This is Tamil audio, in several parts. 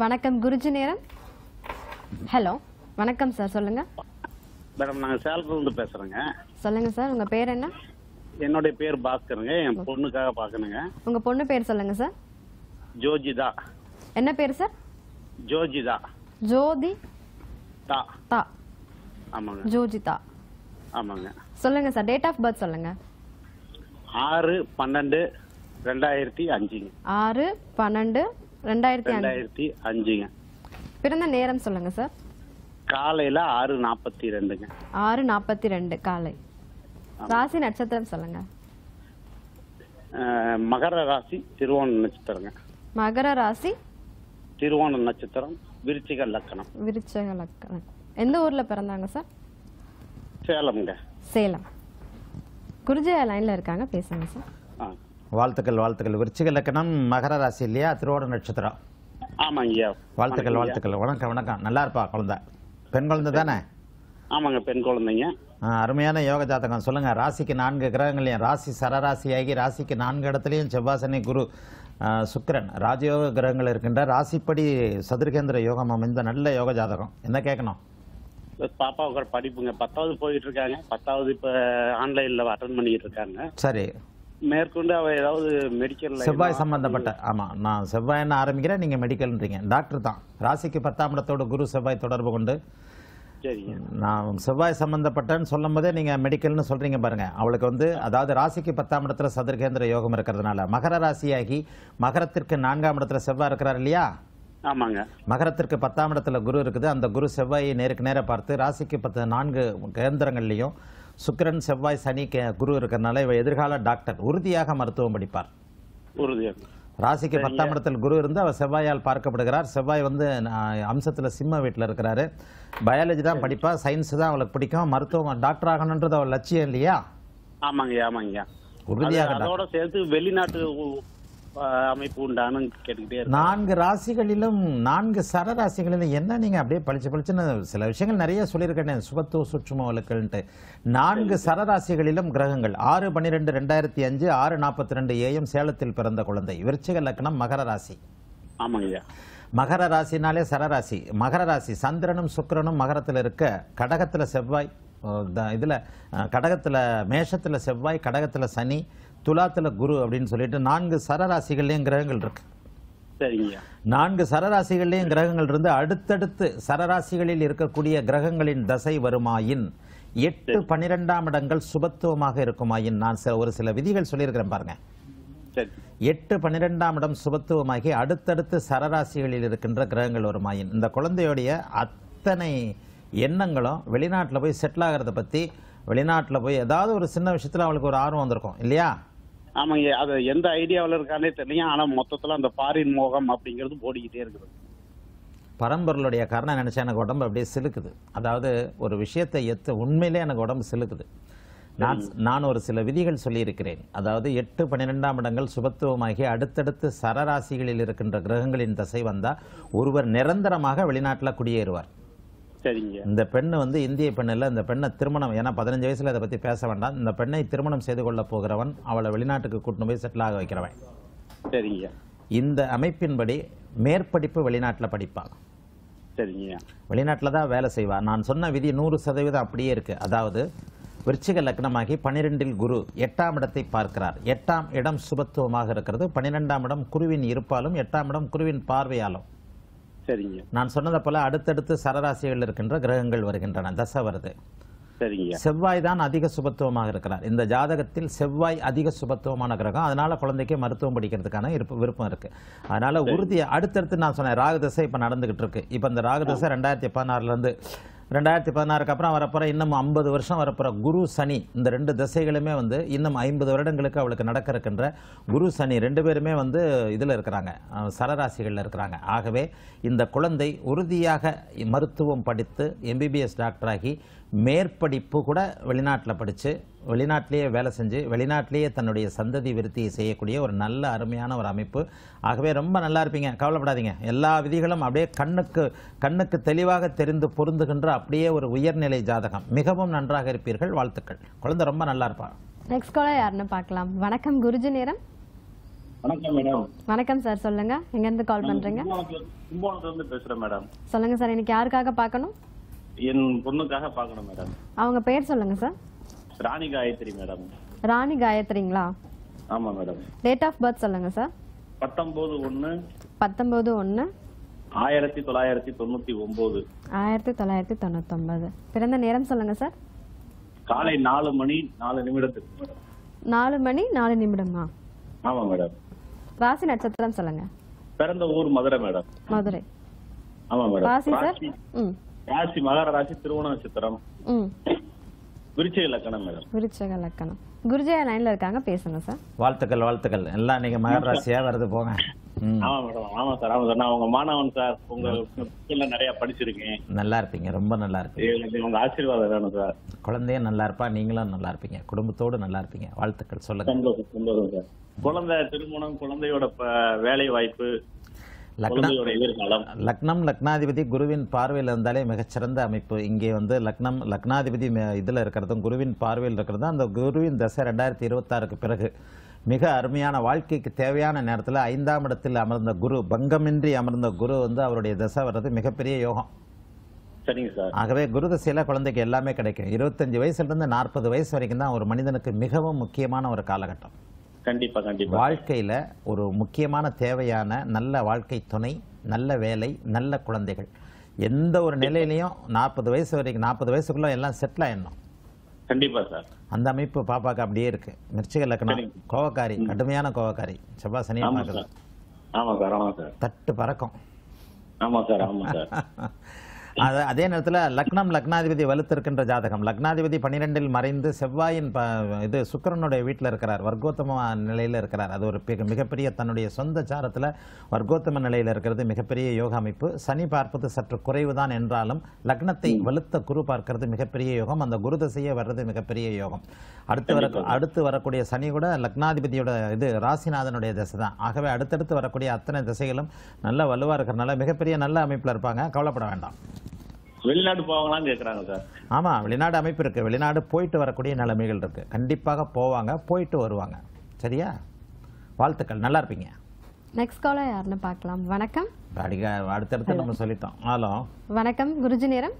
வணக்கம் குருஜி நேரம் ஹலோ வணக்கம் சார் சொல்லுங்க மேடம் நாங்க சேலத்துல இருந்து பேசுறேங்க சொல்லுங்க சார் உங்க பேர் என்ன என்னுடைய பேர் பாஸ்கருங்க என் பொண்ணுக்காக பார்க்கணுங்க உங்க பொண்ணு பேர் சொல்லுங்க சார் ஜோஜிதா என்ன பேர் சார் ஜோஜிதா ஜோதி தா தா ஆமாங்க ஜோஜிதா ஆமாங்க சொல்லுங்க சார் டேட் ஆஃப் பர்த் சொல்லுங்க ஆறு பன்னெண்டு ரெண்டாயிரத்தி அஞ்சுங்க ஆறு பன்னெண்டு ரெண்டாயிரத்தி அஞ்சு ரெண்டாயிரத்தி அஞ்சுங்க பிறந்த நேரம் சொல்லுங்க சார் காலையில ஆறு நாற்பத்தி ரெண்டுங்க ஆறு நாற்பத்தி ரெண்டு காலை ராசி நட்சத்திரம் சொல்லுங்க அஹ், மகர ராசி திருவோண நட்சத்திரங்க மகர ராசி திருவோண நட்சத்திரம் விருச்சிக லக்கணம் விருச்சக லக்கணம் எந்த ஊர்ல பிறந்தாங்க சார் சேலம்ங்க சேலம் குருஜயா லைன்ல இருக்காங்க பேசுங்க சார் ஆ. வாழ்த்துக்கள் வாழ்த்துக்கள் விருச்சிக லக்கணம் மகர ராசி இல்லையா திருவோட நட்சத்திரம் ஆமாங்க ஐயா வாழ்த்துக்கள் வணக்கங்க ஐயா. வாழ்த்துக்கள் வணக்கம் வணக்கம் நல்லா இருப்பா குழந்தை பெண் குழந்தை தானே ஆமாங்க பெண் குழந்தைங்க ஆ, அருமையான யோக ஜாதகம் சொல்லுங்க ராசிக்கு நான்கு கிரகங்களையும் ராசி சரராசியாகி ராசிக்கு நான்கு இடத்துலையும் செவ்வாசனை குரு ஆ, சுக்கிரன் ராஜயோக கிரகங்கள் இருக்கின்ற ராசிப்படி சதுர்கேந்திர யோகம் அமைந்த நல்ல யோக ஜாதகம் என்ன கேட்கணும் பாப்பாவுக்கு படிப்புங்க பத்தாவது போயிட்டு இருக்காங்க பத்தாவது இப்ப ஆன்லைன்ல அட்டன் பண்ணிட்டு இருக்காங்க சரி மேற்கொண்டு அவ ஏதாவது மெடிக்கல் செவ்வாய் சம்பந்தப்பட்ட ஆமா நான் செவ்வாய்னு ஆரம்பிக்கிறேன் நீங்க மெடிக்கல்ன்றீங்க டாக்டர் தான் ராசிக்கு பத்தாம் இடத்தோட குரு செவ்வாய் தொடர்பு கொண்டு சரிங்க நான் செவ்வாய் சம்பந்தப்பட்டன்னு சொல்லும் போதே நீங்க மெடிக்கல்னு சொல்றீங்க பாருங்க அவளுக்கு வந்து அதாவது ராசிக்கு பத்தாம் இடத்துல சதுர்கேந்திர யோகம் இருக்கிறதுனால மகர ராசியாகி மகரத்திற்கு நான்காம் இடத்துல செவ்வாய் இருக்கிறார் இல்லையா ஆமாங்க மகரத்திற்கு பத்தாம் இடத்துல குரு இருக்குது அந்த குரு செவ்வாயை நேருக்கு நேர பார்த்து ராசிக்கு பத்து நான்கு கேந்திரங்கள்லையும் சுக்கிரன் செவ்வாய் சனி கே- குரு இருக்கிறதுனால இவ எதிர்கால டாக்டர் உறுதியாக மருத்துவம் படிப்பார் உறுதியாக ராசிக்கு பத்தாம் இடத்தில் குரு இருந்து அவர் செவ்வாயால் பார்க்கப்படுகிறார் செவ்வாய் வந்து ஆஹ், அம்சத்துல சிம்ம வீட்டில் இருக்கிறாரு பயாலஜி தான் படிப்பா சயின்ஸ் தான் அவளுக்கு பிடிக்கும் மருத்துவம் டாக்டர் ஆகணுன்றது அவள் லட்சியம் இல்லையா ஆமாங்க ஆமாங்க உறுதியாக அது- அதோட சேர்த்து வெளிநாட்டு உ- அஹ், அமைப்பு உண்டானு கேட்டுக்கிட்டே இருக்கேன் நான்கு ராசிகளிலும் நான்கு சரராசிகளிலும் என்ன நீங்க அப்படியே பளிச்சு பளிச்சுன்னு சில விஷயங்கள் நிறைய சொல்லியிருக்கேன் சுபத்துவ சுற்றுமவலுக்கள்ன்ட்டு நான்கு சரராசிகளிலும் கிரகங்கள் ஆறு பன்னிரெண்டு ரெண்டாயிரத்தி அஞ்சு ஆறு நாற்பத்தி ரெண்டு ஏஎம் சேலத்தில் பிறந்த குழந்தை விருச்சிக லக்னம் மகர ராசி ஆமாங்க மகர ராசினாலே சரராசி மகர ராசி சந்திரனும் சுக்கிரனும் மகரத்தில் இருக்க கடகத்தில் செவ்வாய் அஹ், த- இதுல அஹ், கடகத்துல மேஷத்துல செவ்வாய் கடகத்துல சனி துலாத்துல குரு அப்படின்னு சொல்லிட்டு நான்கு சரராசிகள்லயும் கிரகங்கள் இருக்கு சரிங்க நான்கு சரராசிகள்லயும் கிரகங்கள் இருந்து அடுத்தடுத்து சரராசிகளில் இருக்கக்கூடிய கிரகங்களின் தசை வருமாயின் எட்டு பன்னிரெண்டாம் இடங்கள் சுபத்துவமாக இருக்குமாயின் நான் சில ஒரு சில விதிகள் சொல்லியிருக்கிறேன் பாருங்க சரி எட்டு பன்னிரெண்டாம் இடம் சுபத்துவமாகி அடுத்தடுத்து சரராசிகளில் இருக்கின்ற கிரகங்கள் வருமாயின் இந்த குழந்தையுடைய அத்தனை எண்ணங்களும் வெளிநாட்டில் போய் செட்டில் ஆகிறத பற்றி வெளிநாட்டில் போய் ஏதாவது ஒரு சின்ன விஷயத்தில் அவளுக்கு ஒரு ஆர்வம் வந்திருக்கும் இல்லையா ஆமாங்க அது எந்த ஐடியாவில் இருக்கானே தெரியல ஆனா மொத்தத்துல அந்த பாரின் மோகம் அப்படிங்கிறது ஓடிக்கிட்டே இருக்குது பரம்பொருளுடைய காரணம் நினச்சா எனக்கு உடம்பு அப்படியே சிலுக்குது அதாவது ஒரு விஷயத்தை எத்து உண்மையிலே எனக்கு உடம்பு சிலுக்குது நான் நான் ஒரு சில விதிகள் சொல்லியிருக்கிறேன் அதாவது எட்டு பன்னிரெண்டாம் இடங்கள் சுபத்துவமாகி அடுத்தடுத்து சரராசிகளில் இருக்கின்ற கிரகங்களின் தசை வந்தால் ஒருவர் நிரந்தரமாக வெளிநாட்டில் குடியேறுவார் சரிங்க இந்த பெண்ணு வந்து இந்திய பெண் இல்லை இந்த பெண்ணை திருமணம் ஏன்னா பதினஞ்சு வயசுல இதை பற்றி பேச வேண்டாம் இந்த பெண்ணை திருமணம் செய்து கொள்ள போகிறவன் அவளை வெளிநாட்டுக்கு கூட்டின்னு போய் செட்டில் ஆக வைக்கிறவன் சரிங்க இந்த அமைப்பின்படி மேற்படிப்பு வெளிநாட்டில் படிப்பாள் சரிங்க வெளிநாட்டில் தான் வேலை செய்வா நான் சொன்ன விதி நூறு சதவீதம் அப்படியே இருக்கு அதாவது விருச்சிக லக்னமாகி பனிரெண்டில் குரு எட்டாம் இடத்தை பார்க்கிறார் எட்டாம் இடம் சுபத்துவமாக இருக்கிறது பன்னிரெண்டாம் இடம் குருவின் இருப்பாலும் எட்டாம் இடம் குருவின் பார்வையாலும் சரிங்க நான் சொன்னதை போல அடுத்தடுத்து சரராசிகள் இருக்கின்ற கிரகங்கள் வருகின்றன தசை வருது சரிங்க செவ்வாய் தான் அதிக சுபத்துவமாக இருக்கிறார் இந்த ஜாதகத்தில் செவ்வாய் அதிக சுபத்துவமான கிரகம் அதனால குழந்தைக்கு மருத்துவம் படிக்கிறதுக்கான இருப்பு விருப்பம் இருக்கு அதனால உறுதியை அடுத்தடுத்து நான் சொன்னேன் ராகு தசை இப்போ நடந்துகிட்டு இருக்கு இப்போ இந்த ராகு தசை ரெண்டாயிரத்தி பதினாறுல இருந்து ரெண்டாயிரத்தி பதினாறுக்கு அப்புறம் வரப்போற இன்னும் ஐம்பது வருஷம் வரப்போற குரு சனி இந்த ரெண்டு திசைகளுமே வந்து இன்னும் ஐம்பது வருடங்களுக்கு அவளுக்கு நடக்க இருக்கின்ற குரு சனி ரெண்டு பேருமே வந்து இதில் இருக்கிறாங்க அஹ், சரராசிகளில் இருக்கிறாங்க ஆகவே இந்த குழந்தை உறுதியாக மருத்துவம் படித்து எம்பிபிஎஸ் டாக்டராகி மேற்படிப்பு கூட வெளிநாட்டில் படித்து வெளிநாட்டிலேயே வேலை செஞ்சு வெளிநாட்டிலேயே தன்னுடைய சந்ததி விருத்தியை செய்யக்கூடிய ஒரு நல்ல அருமையான ஒரு அமைப்பு ஆகவே ரொம்ப நல்லா இருப்பீங்க கவலைப்படாதீங்க எல்லா விதிகளும் அப்படியே கண்ணுக்கு கண்ணுக்கு தெளிவாக தெரிந்து பொருந்துகின்ற அப்படியே ஒரு உயர்நிலை ஜாதகம் மிகவும் நன்றாக இருப்பீர்கள் வாழ்த்துக்கள் குழந்தை ரொம்ப நல்லா இருப்பா நெக்ஸ்ட் காலர் யாருன்னு பார்க்கலாம் வணக்கம் குருஜி நேரம் வணக்கம் மேடம் வணக்கம் சார் சொல்லுங்க எங்க இருந்து கால் பண்றீங்க கும்பகோணத்துல கும்பகோணத்துல இருந்து பேசுறேன் மேடம் சொல்லுங்க சார் இன்னைக்கு யாருக்காக பார்க்கணும் என் பொண்ணுக்காக பார்க்கணும் மேடம் அவங்க பேர் சொல்லுங்க சார் ராணி காயத்ரி மேடம் ராணி காயத்ரிங்களா ஆமா மேடம் டேட் ஆஃப் பர்த் சொல்லுங்க சார் பத்தொன்பது ஒண்ணு பத்தொன்பது ஒன்று ஆயிரத்தி தொள்ளாயிரத்தி தொண்ணூத்தி ஒன்பது ஆயிரத்தி தொள்ளாயிரத்தி தொண்ணூத்தொன்பது பிறந்த நேரம் சொல்லுங்க சார் காலை நாலு மணி நாலு நிமிடத்துக்கு மேடம் நாலு மணி நாலு நிமிடமா ஆமா மேடம் ராசி நட்சத்திரம் சொல்லுங்க பிறந்த ஊர் மதுரை மேடம் மதுரை ஆமா மேடம் ராசி சார் ராசி ம் ராசி மகர ராசி திருவோண நட்சத்திரம் ம் விருச்சிக இலக்கணம் மேடம் விருச்சக லக்கணம் குருஜயா லைன்ல இருக்காங்க பேசுங்க சார் வாழ்த்துக்கள் வாழ்த்துக்கள் எல்லாம் நீங்க மகர ராசியா வருது போங்க ம் ஆமா மேடம் ஆமா சார் ஆமா சார் நான் உங்க மாணவன் சார் உங்க ஸ்கூல்ல நிறைய படிச்சிருக்கேன் நல்லா இருப்பீங்க ரொம்ப நல்லா இருப்பீங்க எனக்கு உங்க ஆசீர்வாதம் வேணும் சார் குழந்தையும் நல்லா இருப்பா நீங்களும் நல்லா இருப்பீங்க குடும்பத்தோடு நல்லா இருப்பீங்க வாழ்த்துக்கள் சொல்லுங்க சந்தோஷம் சந்தோஷம் சார் குழந்தை திருமணம் குழந்தையோட ப- வேலை வாய்ப்பு லக்னம் குழந்தையோட எதிர்காலம் லக்னம் லக்னாதிபதி குருவின் பார்வையில் இருந்தாலே மிகச்சிறந்த அமைப்பு இங்கே வந்து லக்னம் லக்னாதிபதி ம- இதுல இருக்கிறதும் குருவின் பார்வையில் இருக்கிறதும் அந்த குருவின் தசை ரெண்டாயிரத்தி இருபத்தாறுக்கு பிறகு மிக அருமையான வாழ்க்கைக்கு தேவையான நேரத்தில் ஐந்தாம் இடத்தில் அமர்ந்த குரு பங்கமின்றி அமர்ந்த குரு வந்து அவருடைய தசை வர்றது மிகப்பெரிய யோகம் சரிங்க சார் ஆகவே குரு தசையில் குழந்தைக்கு எல்லாமே கிடைக்கும் இருபத்தஞ்சு வயசுலேருந்து நாற்பது வயசு வரைக்கும் தான் ஒரு மனிதனுக்கு மிகவும் முக்கியமான ஒரு காலகட்டம் கண்டிப்பா கண்டிப்பா வாழ்க்கையில் ஒரு முக்கியமான தேவையான நல்ல வாழ்க்கை துணை நல்ல வேலை நல்ல குழந்தைகள் எந்த ஒரு நிலையிலையும் நாற்பது வயசு வரைக்கும் நாற்பது வயசுக்குள்ள எல்லாம் செட்டில் ஆயிடணும் கண்டிப்பா சார் அந்த அமைப்பு பாப்பாக்கு அப்படியே இருக்கு மிருச்சிக லக்னம் சரிங்க. கோவக்காரி கடுமையான கோவக்காரி செவ்வாய் சனியை ஆமா பார்க்குது சார் ஆமா சார் ஆமா சார் தட்டு பறக்கும் ஆமா சார் ஆமா சார் அது அதே நேரத்தில் லக்னம் லக்னாதிபதி வலுத்திருக்கின்ற ஜாதகம் லக்னாதிபதி பன்னிரெண்டில் மறைந்து செவ்வாயின் ப இது சுக்கிரனுடைய வீட்டில் இருக்கிறார் வர்க்கோத்தம நிலையில் இருக்கிறார் அது ஒரு பிக- மிகப்பெரிய தன்னுடைய சொந்த சாரத்தில் வர்க்கோத்தம நிலையில் இருக்கிறது மிகப்பெரிய யோக அமைப்பு சனி பார்ப்பது சற்று குறைவுதான் என்றாலும் லக்னத்தை வலுத்த குரு பார்க்கிறது மிகப்பெரிய யோகம் அந்த குரு தசையே வர்றது மிகப்பெரிய யோகம் அடுத்து வர அடுத்து வரக்கூடிய சனி கூட லக்னாதிபதியோட இது ராசிநாதனுடைய தசை தான் ஆகவே அடுத்தடுத்து வரக்கூடிய அத்தனை திசைகளும் நல்ல வலுவாக இருக்கிறனால மிகப்பெரிய நல்ல அமைப்பில் இருப்பாங்க கவலைப்பட வேண்டாம் வெளிநாடு போவாங்களான்னு கேக்குறாங்க சார் ஆமா வெளிநாடு அமைப்பு இருக்கு வெளிநாடு போயிட்டு வரக்கூடிய நிலைமைகள் இருக்கு கண்டிப்பாக போவாங்க போயிட்டு வருவாங்க சரியா வாழ்த்துக்கள் நல்லா இருப்பீங்க நெக்ஸ்ட் காலர் யாருன்னு பார்க்கலாம் வணக்கம் அடிக்க அடுத்தடுத்து நம்ம சொல்லிட்டோம் ஹலோ வணக்கம் குருஜி நேரம்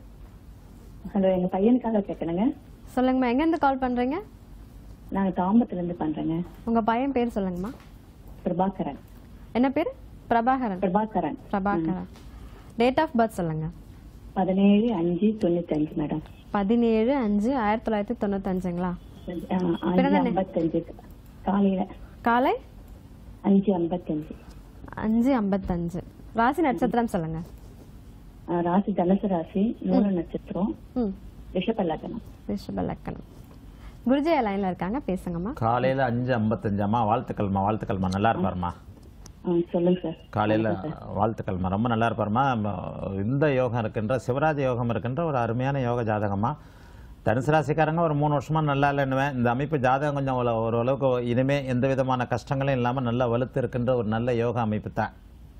ஹலோ எங்க பையனுக்காக கேட்கணுங்க சொல்லுங்கம்மா எங்கேருந்து கால் பண்றீங்க நாங்க தாம்பரத்துல இருந்து பண்றேங்க உங்க பையன் பேர் சொல்லுங்கம்மா பிரபாகரன் என்ன பேர் Prabhakaran Prabhakaran Prabhakaran date of birth சொல்லுங்க பதினேழு அஞ்சு தொண்ணூத்தி அஞ்சு மேடம் பதினேழு அஞ்சு ஆயிரத்தி தொள்ளாயிரத்தி தொண்ணூத்தஞ்சுங்களா அஹ், அஞ்சு ஐம்பத்தஞ்சு காலையில காலை அஞ்சு ஐம்பத்தஞ்சு அஞ்சு ஐம்பத்தஞ்சு ராசி நட்சத்திரம் சொல்லுங்க அஹ், ராசி தனுசு ராசி மூல நட்சத்திரம் ம் ரிஷப லக்னம் ரிஷப லக்கணம் குருஜயா லைன்ல இருக்காங்க பேசுங்கம்மா காலையில அஞ்சு ஐம்பத்தஞ்சாம்மா வாழ்த்துக்கள்மா வாழ்த்துக்கள்மா நல்லா இருப்பாருமா அஹ், சொல்லுங்க சார் காலையில வாழ்த்துக்கள்மா ரொம்ப நல்லா இருப்பாருமா ம- இந்த யோகம் இருக்கின்ற சிவராஜ யோகம் இருக்கின்ற ஒரு அருமையான யோக ஜாதகமா தனுசு ராசிக்காரங்க ஒரு மூணு வருஷமா நல்லா இல்லைன்னுவேன் இந்த அமைப்பு ஜாதகம் கொஞ்சம் ஒரு- ஓரளவுக்கு இனிமே எந்த விதமான கஷ்டங்களும் இல்லாமல் நல்லா வலுத்து இருக்கின்ற ஒரு நல்ல யோக அமைப்பு தான்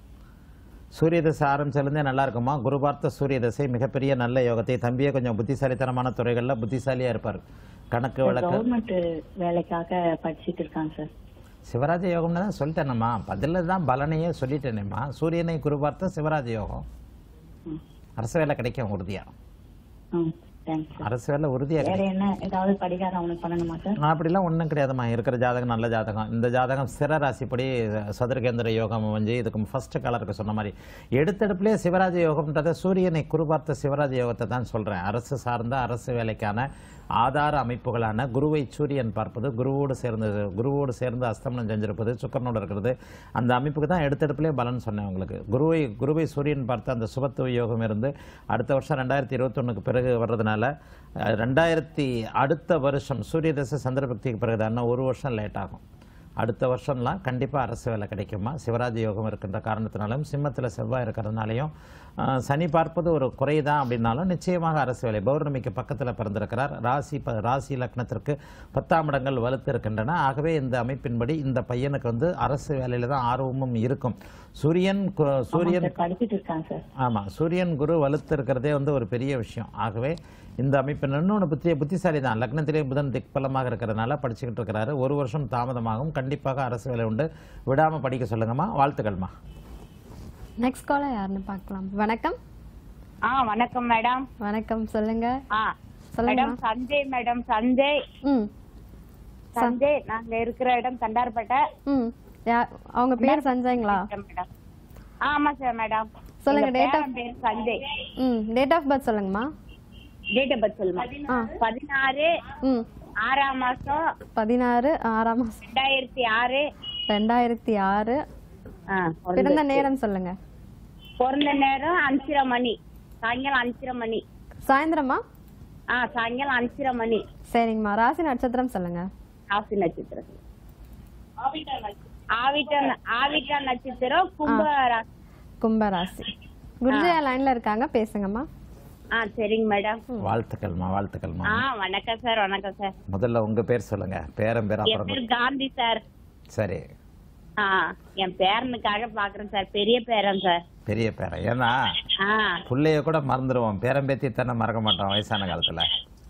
சூரிய தசை ஆரம்பிச்சிருந்தே நல்லா இருக்குமா குரு பார்த்த சூரிய தசை மிகப்பெரிய நல்ல யோகத்தை தம்பியே கொஞ்சம் புத்திசாலித்தனமான துறைகளில் புத்திசாலியா இருப்பார் கணக்கு வழக்கு கவர்மெண்ட் வேலைக்காக படிச்சிட்டு இருக்காங்க சார் சிவராஜ யோகம்னு தான் சொல்லிட்டேனம்மா பதில் தான் பலனையே சொல்லிட்டேனேம்மா சூரியனை குரு பார்த்த சிவராஜ யோகம் ம். அரசு வேலை கிடைக்கும் உறுதியா ம் தேங்க்ஸ் சார் அரசு வேலை உறுதியா வேற கிடைக்கும் என்ன ஏதாவது படிக்காத அவனுக்கு பண்ணணுமா சார் நான் அப்படிலாம் ஒன்றும் கிடையாதும்மா இருக்கிற ஜாதகம் நல்ல ஜாதகம் இந்த ஜாதகம் சிற ராசிப்படி சதுரகேந்திர யோகம் வந்து இதுக்கு ஃபர்ஸ்ட் கலருக்கு சொன்ன மாதிரி எடுத்தெடுப்புலேயே சிவராஜ யோகம்ன்றத சூரியனை குருபார்த்த சிவராஜ யோகத்தை தான் சொல்கிறேன் அரசு சார்ந்த அரசு வேலைக்கான ஆதார அமைப்புகளான குருவை சூரியன் பார்ப்பது குருவோடு சேர்ந்து குருவோடு சேர்ந்து அஸ்தமனம் செஞ்சிருப்பது சுக்கரனோடு இருக்கிறது அந்த அமைப்புக்கு தான் எடுத்தெடுப்புலேயே பலன் சொன்னேன் உங்களுக்கு குருவை குருவை சூரியன் பார்த்த அந்த சுபத்துவ யோகம் இருந்து அடுத்த வருஷம் ரெண்டாயிரத்தி இருபத்தொன்னுக்கு பிறகு வர்றதுனால அஹ், ரெண்டாயிரத்தி அடுத்த வருஷம் சூரிய தசை சந்திரபக்திக்கு பிறகு தான் ஒரு வருஷம் லேட் ஆகும் அடுத்த வருஷம்லாம் கண்டிப்பாக அரசு வேலை கிடைக்குமா சிவராஜ யோகம் இருக்கின்ற காரணத்தினாலும் சிம்மத்தில் செவ்வாய் இருக்கிறதுனாலையும் அஹ், சனி பார்ப்பது ஒரு குறை தான் அப்படின்னாலும் நிச்சயமாக அரசு வேலை பௌர்ணமிக்கு பக்கத்தில் பிறந்திருக்கிறார் ராசி ப ராசி லக்னத்திற்கு பத்தாம் இடங்கள் வலுத்து இருக்கின்றன ஆகவே இந்த அமைப்பின்படி இந்த பையனுக்கு வந்து அரசு வேலையில் தான் ஆர்வமும் இருக்கும் சூரியன் கு- சூரியன் சார் படிச்சிட்டு இருக்காங்க சார் ஆமாம் சூரியன் குரு வலுத்து இருக்கிறதே வந்து ஒரு பெரிய விஷயம் ஆகவே இந்த அமைப்பு இன்னொன்று புத்திய புத்திசாலி தான் லக்னத்திலே புதன் திக்பலமாக இருக்கிறதுனால படிச்சுக்கிட்டு இருக்கிறாரு ஒரு வருஷம் தாமதமாகும் கண்டிப்பாக அரசு வேலை உண்டு விடாமல் படிக்க சொல்லுங்கம்மா வாழ்த்துக்கள்மா நெக்ஸ்ட் காலர் யாருன்னு பார்க்கலாம் வணக்கம் ஆ வணக்கம் மேடம் வணக்கம் சொல்லுங்க ஆ சொல்லுங்க மேடம் சஞ்சய் மேடம் சஞ்சய் ம் சஞ்சய் நாங்க இருக்கிற இடம் தண்டார்பேட்டை ம் யா- அவங்க பேர் சஞ்சய்ங்களா மேடம் ஆமா சார் மேடம் சொல்லுங்க, எங்க date of- பேரன் பேர் சஞ்சய் ம் டேட் ஆஃப் பர்த் சொல்லுங்கம்மா டேட் ஆஃப் பர்த் சொல்லுமா ஆ. பதினாறு ம் ஆறாம் மாசம் பதினாறு ஆறாம் மாசம் ரெண்டாயிரத்தி ஆறு ரெண்டாயிரத்தி ஆறு ஆ, பிறந்த நேரம் சொல்லுங்க பிறந்த நேரம் அஞ்சரை மணி சாயங்காலம் அஞ்சரை மணி சாயந்தரமா ஆ சாயங்காலம் அஞ்சரை மணி சரிங்கம்மா ராசி நட்சத்திரம் சொல்லுங்க ராசி நட்சத்திரம் ஆவிட்ட ஆவிட்ட நட்சத்திரம் கும்ப ராசி கும்ப ராசி குருஜயா லைன்ல இருக்காங்க பேசுங்கம்மா ஆ சரிங்க மேடம் வாழ்த்துக்கள்மா வாழ்த்துக்கள்மா ஆ வணக்கம் சார் வணக்கம் சார் முதல்ல உங்க பேர் சொல்லுங்க பேரம் பேர் என் அப்புறம் பேர் காந்தி சார் சரி ஆ என் பேரனுக்காக பாக்குறேன் சார் பெரிய பேரன் சார் பெரிய பேரன் ஏன்னா ஆ பிள்ளைய கூட மறந்துடுவோம் பேரம் பேத்தி தானே மறக்க மாட்டோம் வயசான காலத்துல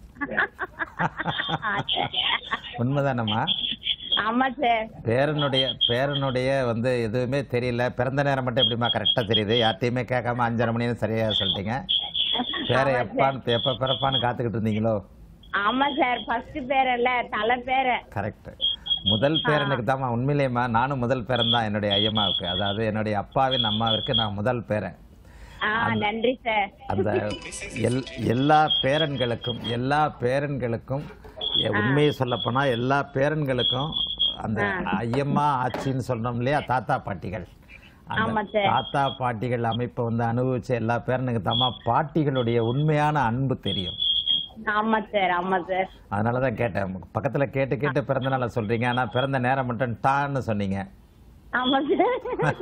உண்மைதானம்மா ஆமா சார் பேரனுடைய பேரனுடைய வந்து எதுவுமே தெரியல பிறந்த நேரம் மட்டும் எப்படிமா கரெக்டாக தெரியுது யார்ட்டையுமே கேட்காம அஞ்சரை மணின்னு சரியா சொல்லிட்டீங்க பேரை எப்பான்னு எப்போ பிறப்பான்னு காத்துக்கிட்டு இருந்தீங்களோ ஆமா சார் ஃபர்ஸ்ட் பேரன்ல தலை பேரன் கரெக்ட் முதல் பேரனுக்கு தாம்மா உண்மையிலேயேம்மா நானும் முதல் பேரன் தான் என்னுடைய ஐயம்மாவுக்கு அதாவது என்னுடைய அப்பாவின் அம்மாவிற்கு நான் முதல் பேரன் ஆ நன்றி சார் அந்த எல் எல்லா பேரன்களுக்கும் எல்லா பேரன்களுக்கும் எ- உண்மையை சொல்லப்போனா எல்லா பேரன்களுக்கும் அந்த ஐயம்மா ஆச்சின்னு சொல்றோம் இல்லையா தாத்தா பாட்டிகள் அந்த ஆமா சார். தாத்தா பாட்டிகள் அமைப்பை வந்து அனுபவிச்ச எல்லா பேரனுக்கு தாம்மா பாட்டிகளுடைய உண்மையான அன்பு தெரியும் ஆமா சார் ஆமா சார் அதனால தான் கேட்டேன் பக்கத்துல கேட்டு கேட்டு பிறந்த நாளை சொல்றீங்க ஆனா பிறந்த நேரம் மட்டும் டான்னு சொன்னீங்க ஆமா சார்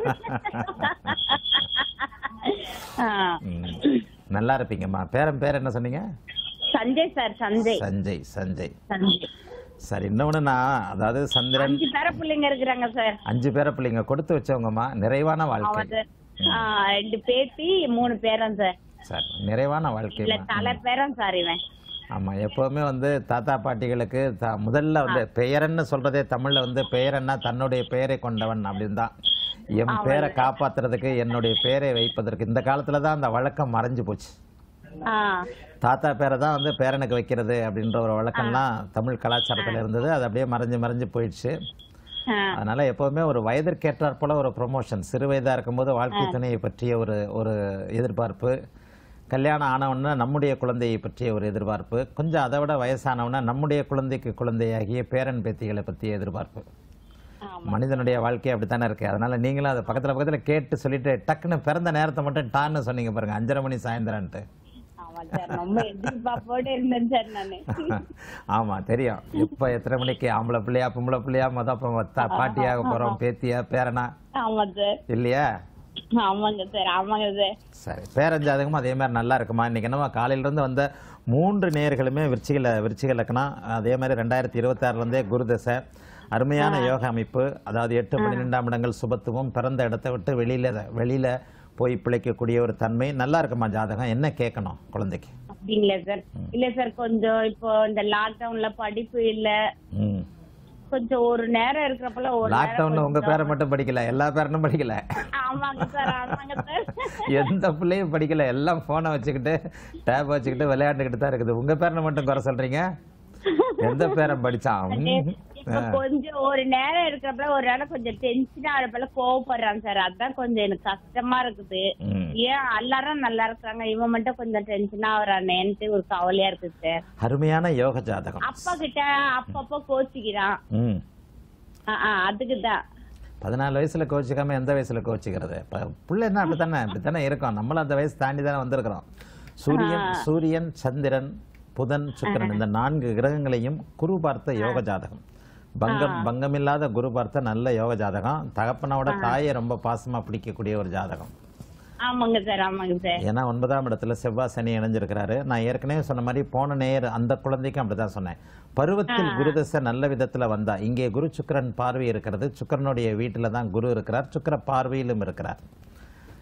ஆ. ம். நல்லா இருப்பீங்கம்மா பேரன் பேர் என்ன சொன்னீங்க சஞ்சய் சார் சஞ்சய் சஞ்சய் சஞ்சய் சஞ்சய் சரி இன்னொன்று நான் அதாவது சந்திரன் அஞ்சு பேர பிள்ளைங்க இருக்கிறாங்க சார் அஞ்சு பேரை பிள்ளைங்க கொடுத்து வச்சவங்கம்மா நிறைவான ஆமா வாழ்க்கை சார் ஆ, ரெண்டு பேத்தி மூணு பேரன் சார் சார் நிறைவான இல்ல வாழ்க்கை தலை பேரன் சார் இவன் ஆமா எப்பவுமே வந்து தாத்தா பாட்டிகளுக்கு த- முதல்ல வந்து பெயரன்னு சொல்றதே தமிழ்ல வந்து பெயரன்னா தன்னுடைய பெயரை கொண்டவன் அப்படின்னு தான் என் பேரை காப்பாத்துறதுக்கு என்னுடைய பெயரை வைப்பதற்கு இந்த காலத்துல தான் அந்த வழக்கம் மறைஞ்சு போச்சு ஆ தாத்தா பேரை தான் வந்து பேரனுக்கு வைக்கிறது அப்படின்ற ஒரு வழக்கம்லாம் தமிழ் கலாச்சாரத்துல இருந்தது அது அப்படியே மறைஞ்சு மறைஞ்சு போயிடுச்சு ஆ. அதனால எப்பவுமே ஒரு வயதிற்கேற்றாற் போல ஒரு ப்ரொமோஷன் சிறு வயதா இருக்கும்போது வாழ்க்கை துணையை பற்றிய ஒரு ஒரு எதிர்பார்ப்பு கல்யாணம் ஆனவொன்னா நம்முடைய குழந்தையை பற்றிய ஒரு எதிர்பார்ப்பு கொஞ்சம் அதை விட வயசானவனா நம்முடைய குழந்தைக்கு குழந்தையாகிய பேரன் பேத்திகளை பற்றிய எதிர்பார்ப்பு மனிதனுடைய வாழ்க்கை அப்படித்தானே இருக்கு அதனால நீங்களும் அதை பக்கத்துல பக்கத்துல கேட்டு சொல்லிட்டு டக்குன்னு பிறந்த நேரத்தை மட்டும் டான்னு சொன்னீங்க பாருங்க அஞ்சரை மணி சாயந்தரம்ட்டு ஆமா சார் ரொம்ப எதிர்பார்ப்போட இருந்தேன் சார் நானு ஆமா தெரியும் எப்ப எத்தனை மணிக்கு ஆம்பளை பிள்ளையா பொம்பளை பிள்ளையா மொத அப்ப மொத்த பாட்டியாக போறோம் பேத்தியா பேரனா ஆமா சார் இல்லையா ஆமாங்க சார் ஆமாங்க சார் சரி பேரன் ஜாதகமும் அதே மாதிரி நல்லா இருக்குமா இன்னைக்கு என்னமா காலையில இருந்து வந்த மூன்று நேயர்களுமே விருச்சிகல விருச்சிக லக்கணம் அதே மாதிரி ரெண்டாயிரத்தி இருபத்தாறுல இருந்தே குருதசை அருமையான யோக அமைப்பு அதாவது எட்டு பன்னிரெண்டாம் இடங்கள் சுபத்துவம் பிறந்த இடத்தை விட்டு வெளியில வெளியில போய் பிழைக்கக்கூடிய ஒரு தன்மை நல்லா இருக்குமா ஜாதகம் என்ன கேட்கணும் குழந்தைக்கு அப்படிங்களா சார் இல்ல சார் கொஞ்சம் இப்போ இந்த லாக்டவுன்ல படிப்பு இல்ல ம் கொஞ்சம் ஒரு நேரம் இருக்கிறப்பல ஒரு நேரம் லாக்டவுன்ல உங்க பேரை மட்டும் படிக்கல எல்லா பேரனும் படிக்கல ஆமாங்க சார் ஆமாங்க சார் எந்த பிள்ளையும் படிக்கல எல்லாம் போனை வச்சுக்கிட்டு டேப் வச்சுக்கிட்டு விளையாண்டுக்கிட்டு தான் இருக்குது உங்க பேரனை மட்டும் குறை சொல்றீங்க எந்த பேரன் படிச்சான் ம். இப்ப கொஞ்சம் ஒரு நேரம் இருக்கிறப்பல ஒரு நேரம் கொஞ்சம் டென்ஷனா இருப்பல கோவப்படுறான் சார் அதான் கொஞ்சம் எனக்கு கஷ்டமா இருக்குது ம். ஏன் எல்லாரும் நல்லா இருக்காங்க இவன் மட்டும் கொஞ்சம் டென்ஷனா ஆகுறானேன்ட்டு ஒரு கவலையா இருக்கு சார் அருமையான யோக ஜாதகம் அப்பா கிட்ட அப்பப்போ கோச்சிக்கிறான் ம் ஆ, ஆ, அதுக்குதான் பதினாலு வயசுல கோச்சிக்காம எந்த வயசுல கோச்சிக்கிறது இப்ப பிள்ளை என்ன அப்படித்தானே அப்படித்தானே இருக்கோம் நம்மளும் அந்த வயசு தாண்டி தானே வந்திருக்கிறோம் சூரியன் சூரியன் சந்திரன் புதன் சுக்கிரன் இந்த நான்கு கிரகங்களையும் குரு பார்த்த யோக ஜாதகம் பங்கம் பங்கமில்லாத குரு பார்த்த நல்ல யோக ஜாதகம் தகப்பனோட தாயை ரொம்ப பாசமா பிடிக்கக்கூடிய ஒரு ஜாதகம் ஆமாங்க சார் ஆமாங்க சார் ஏன்னா ஒன்பதாம் இடத்துல செவ்வாய் சனி இணைஞ்சிருக்கிறாரு நான் ஏற்கனவே சொன்ன மாதிரி போன நேர் அந்த குழந்தைக்கும் அப்படிதான் சொன்னேன் பருவத்தில் குருதசை நல்ல விதத்துல வந்தா இங்கே குரு சுக்கிரன் பார்வை இருக்கிறது சுக்கிரனுடைய வீட்டில தான் குரு இருக்கிறார் சுக்கிர பார்வையிலும் இருக்கிறார்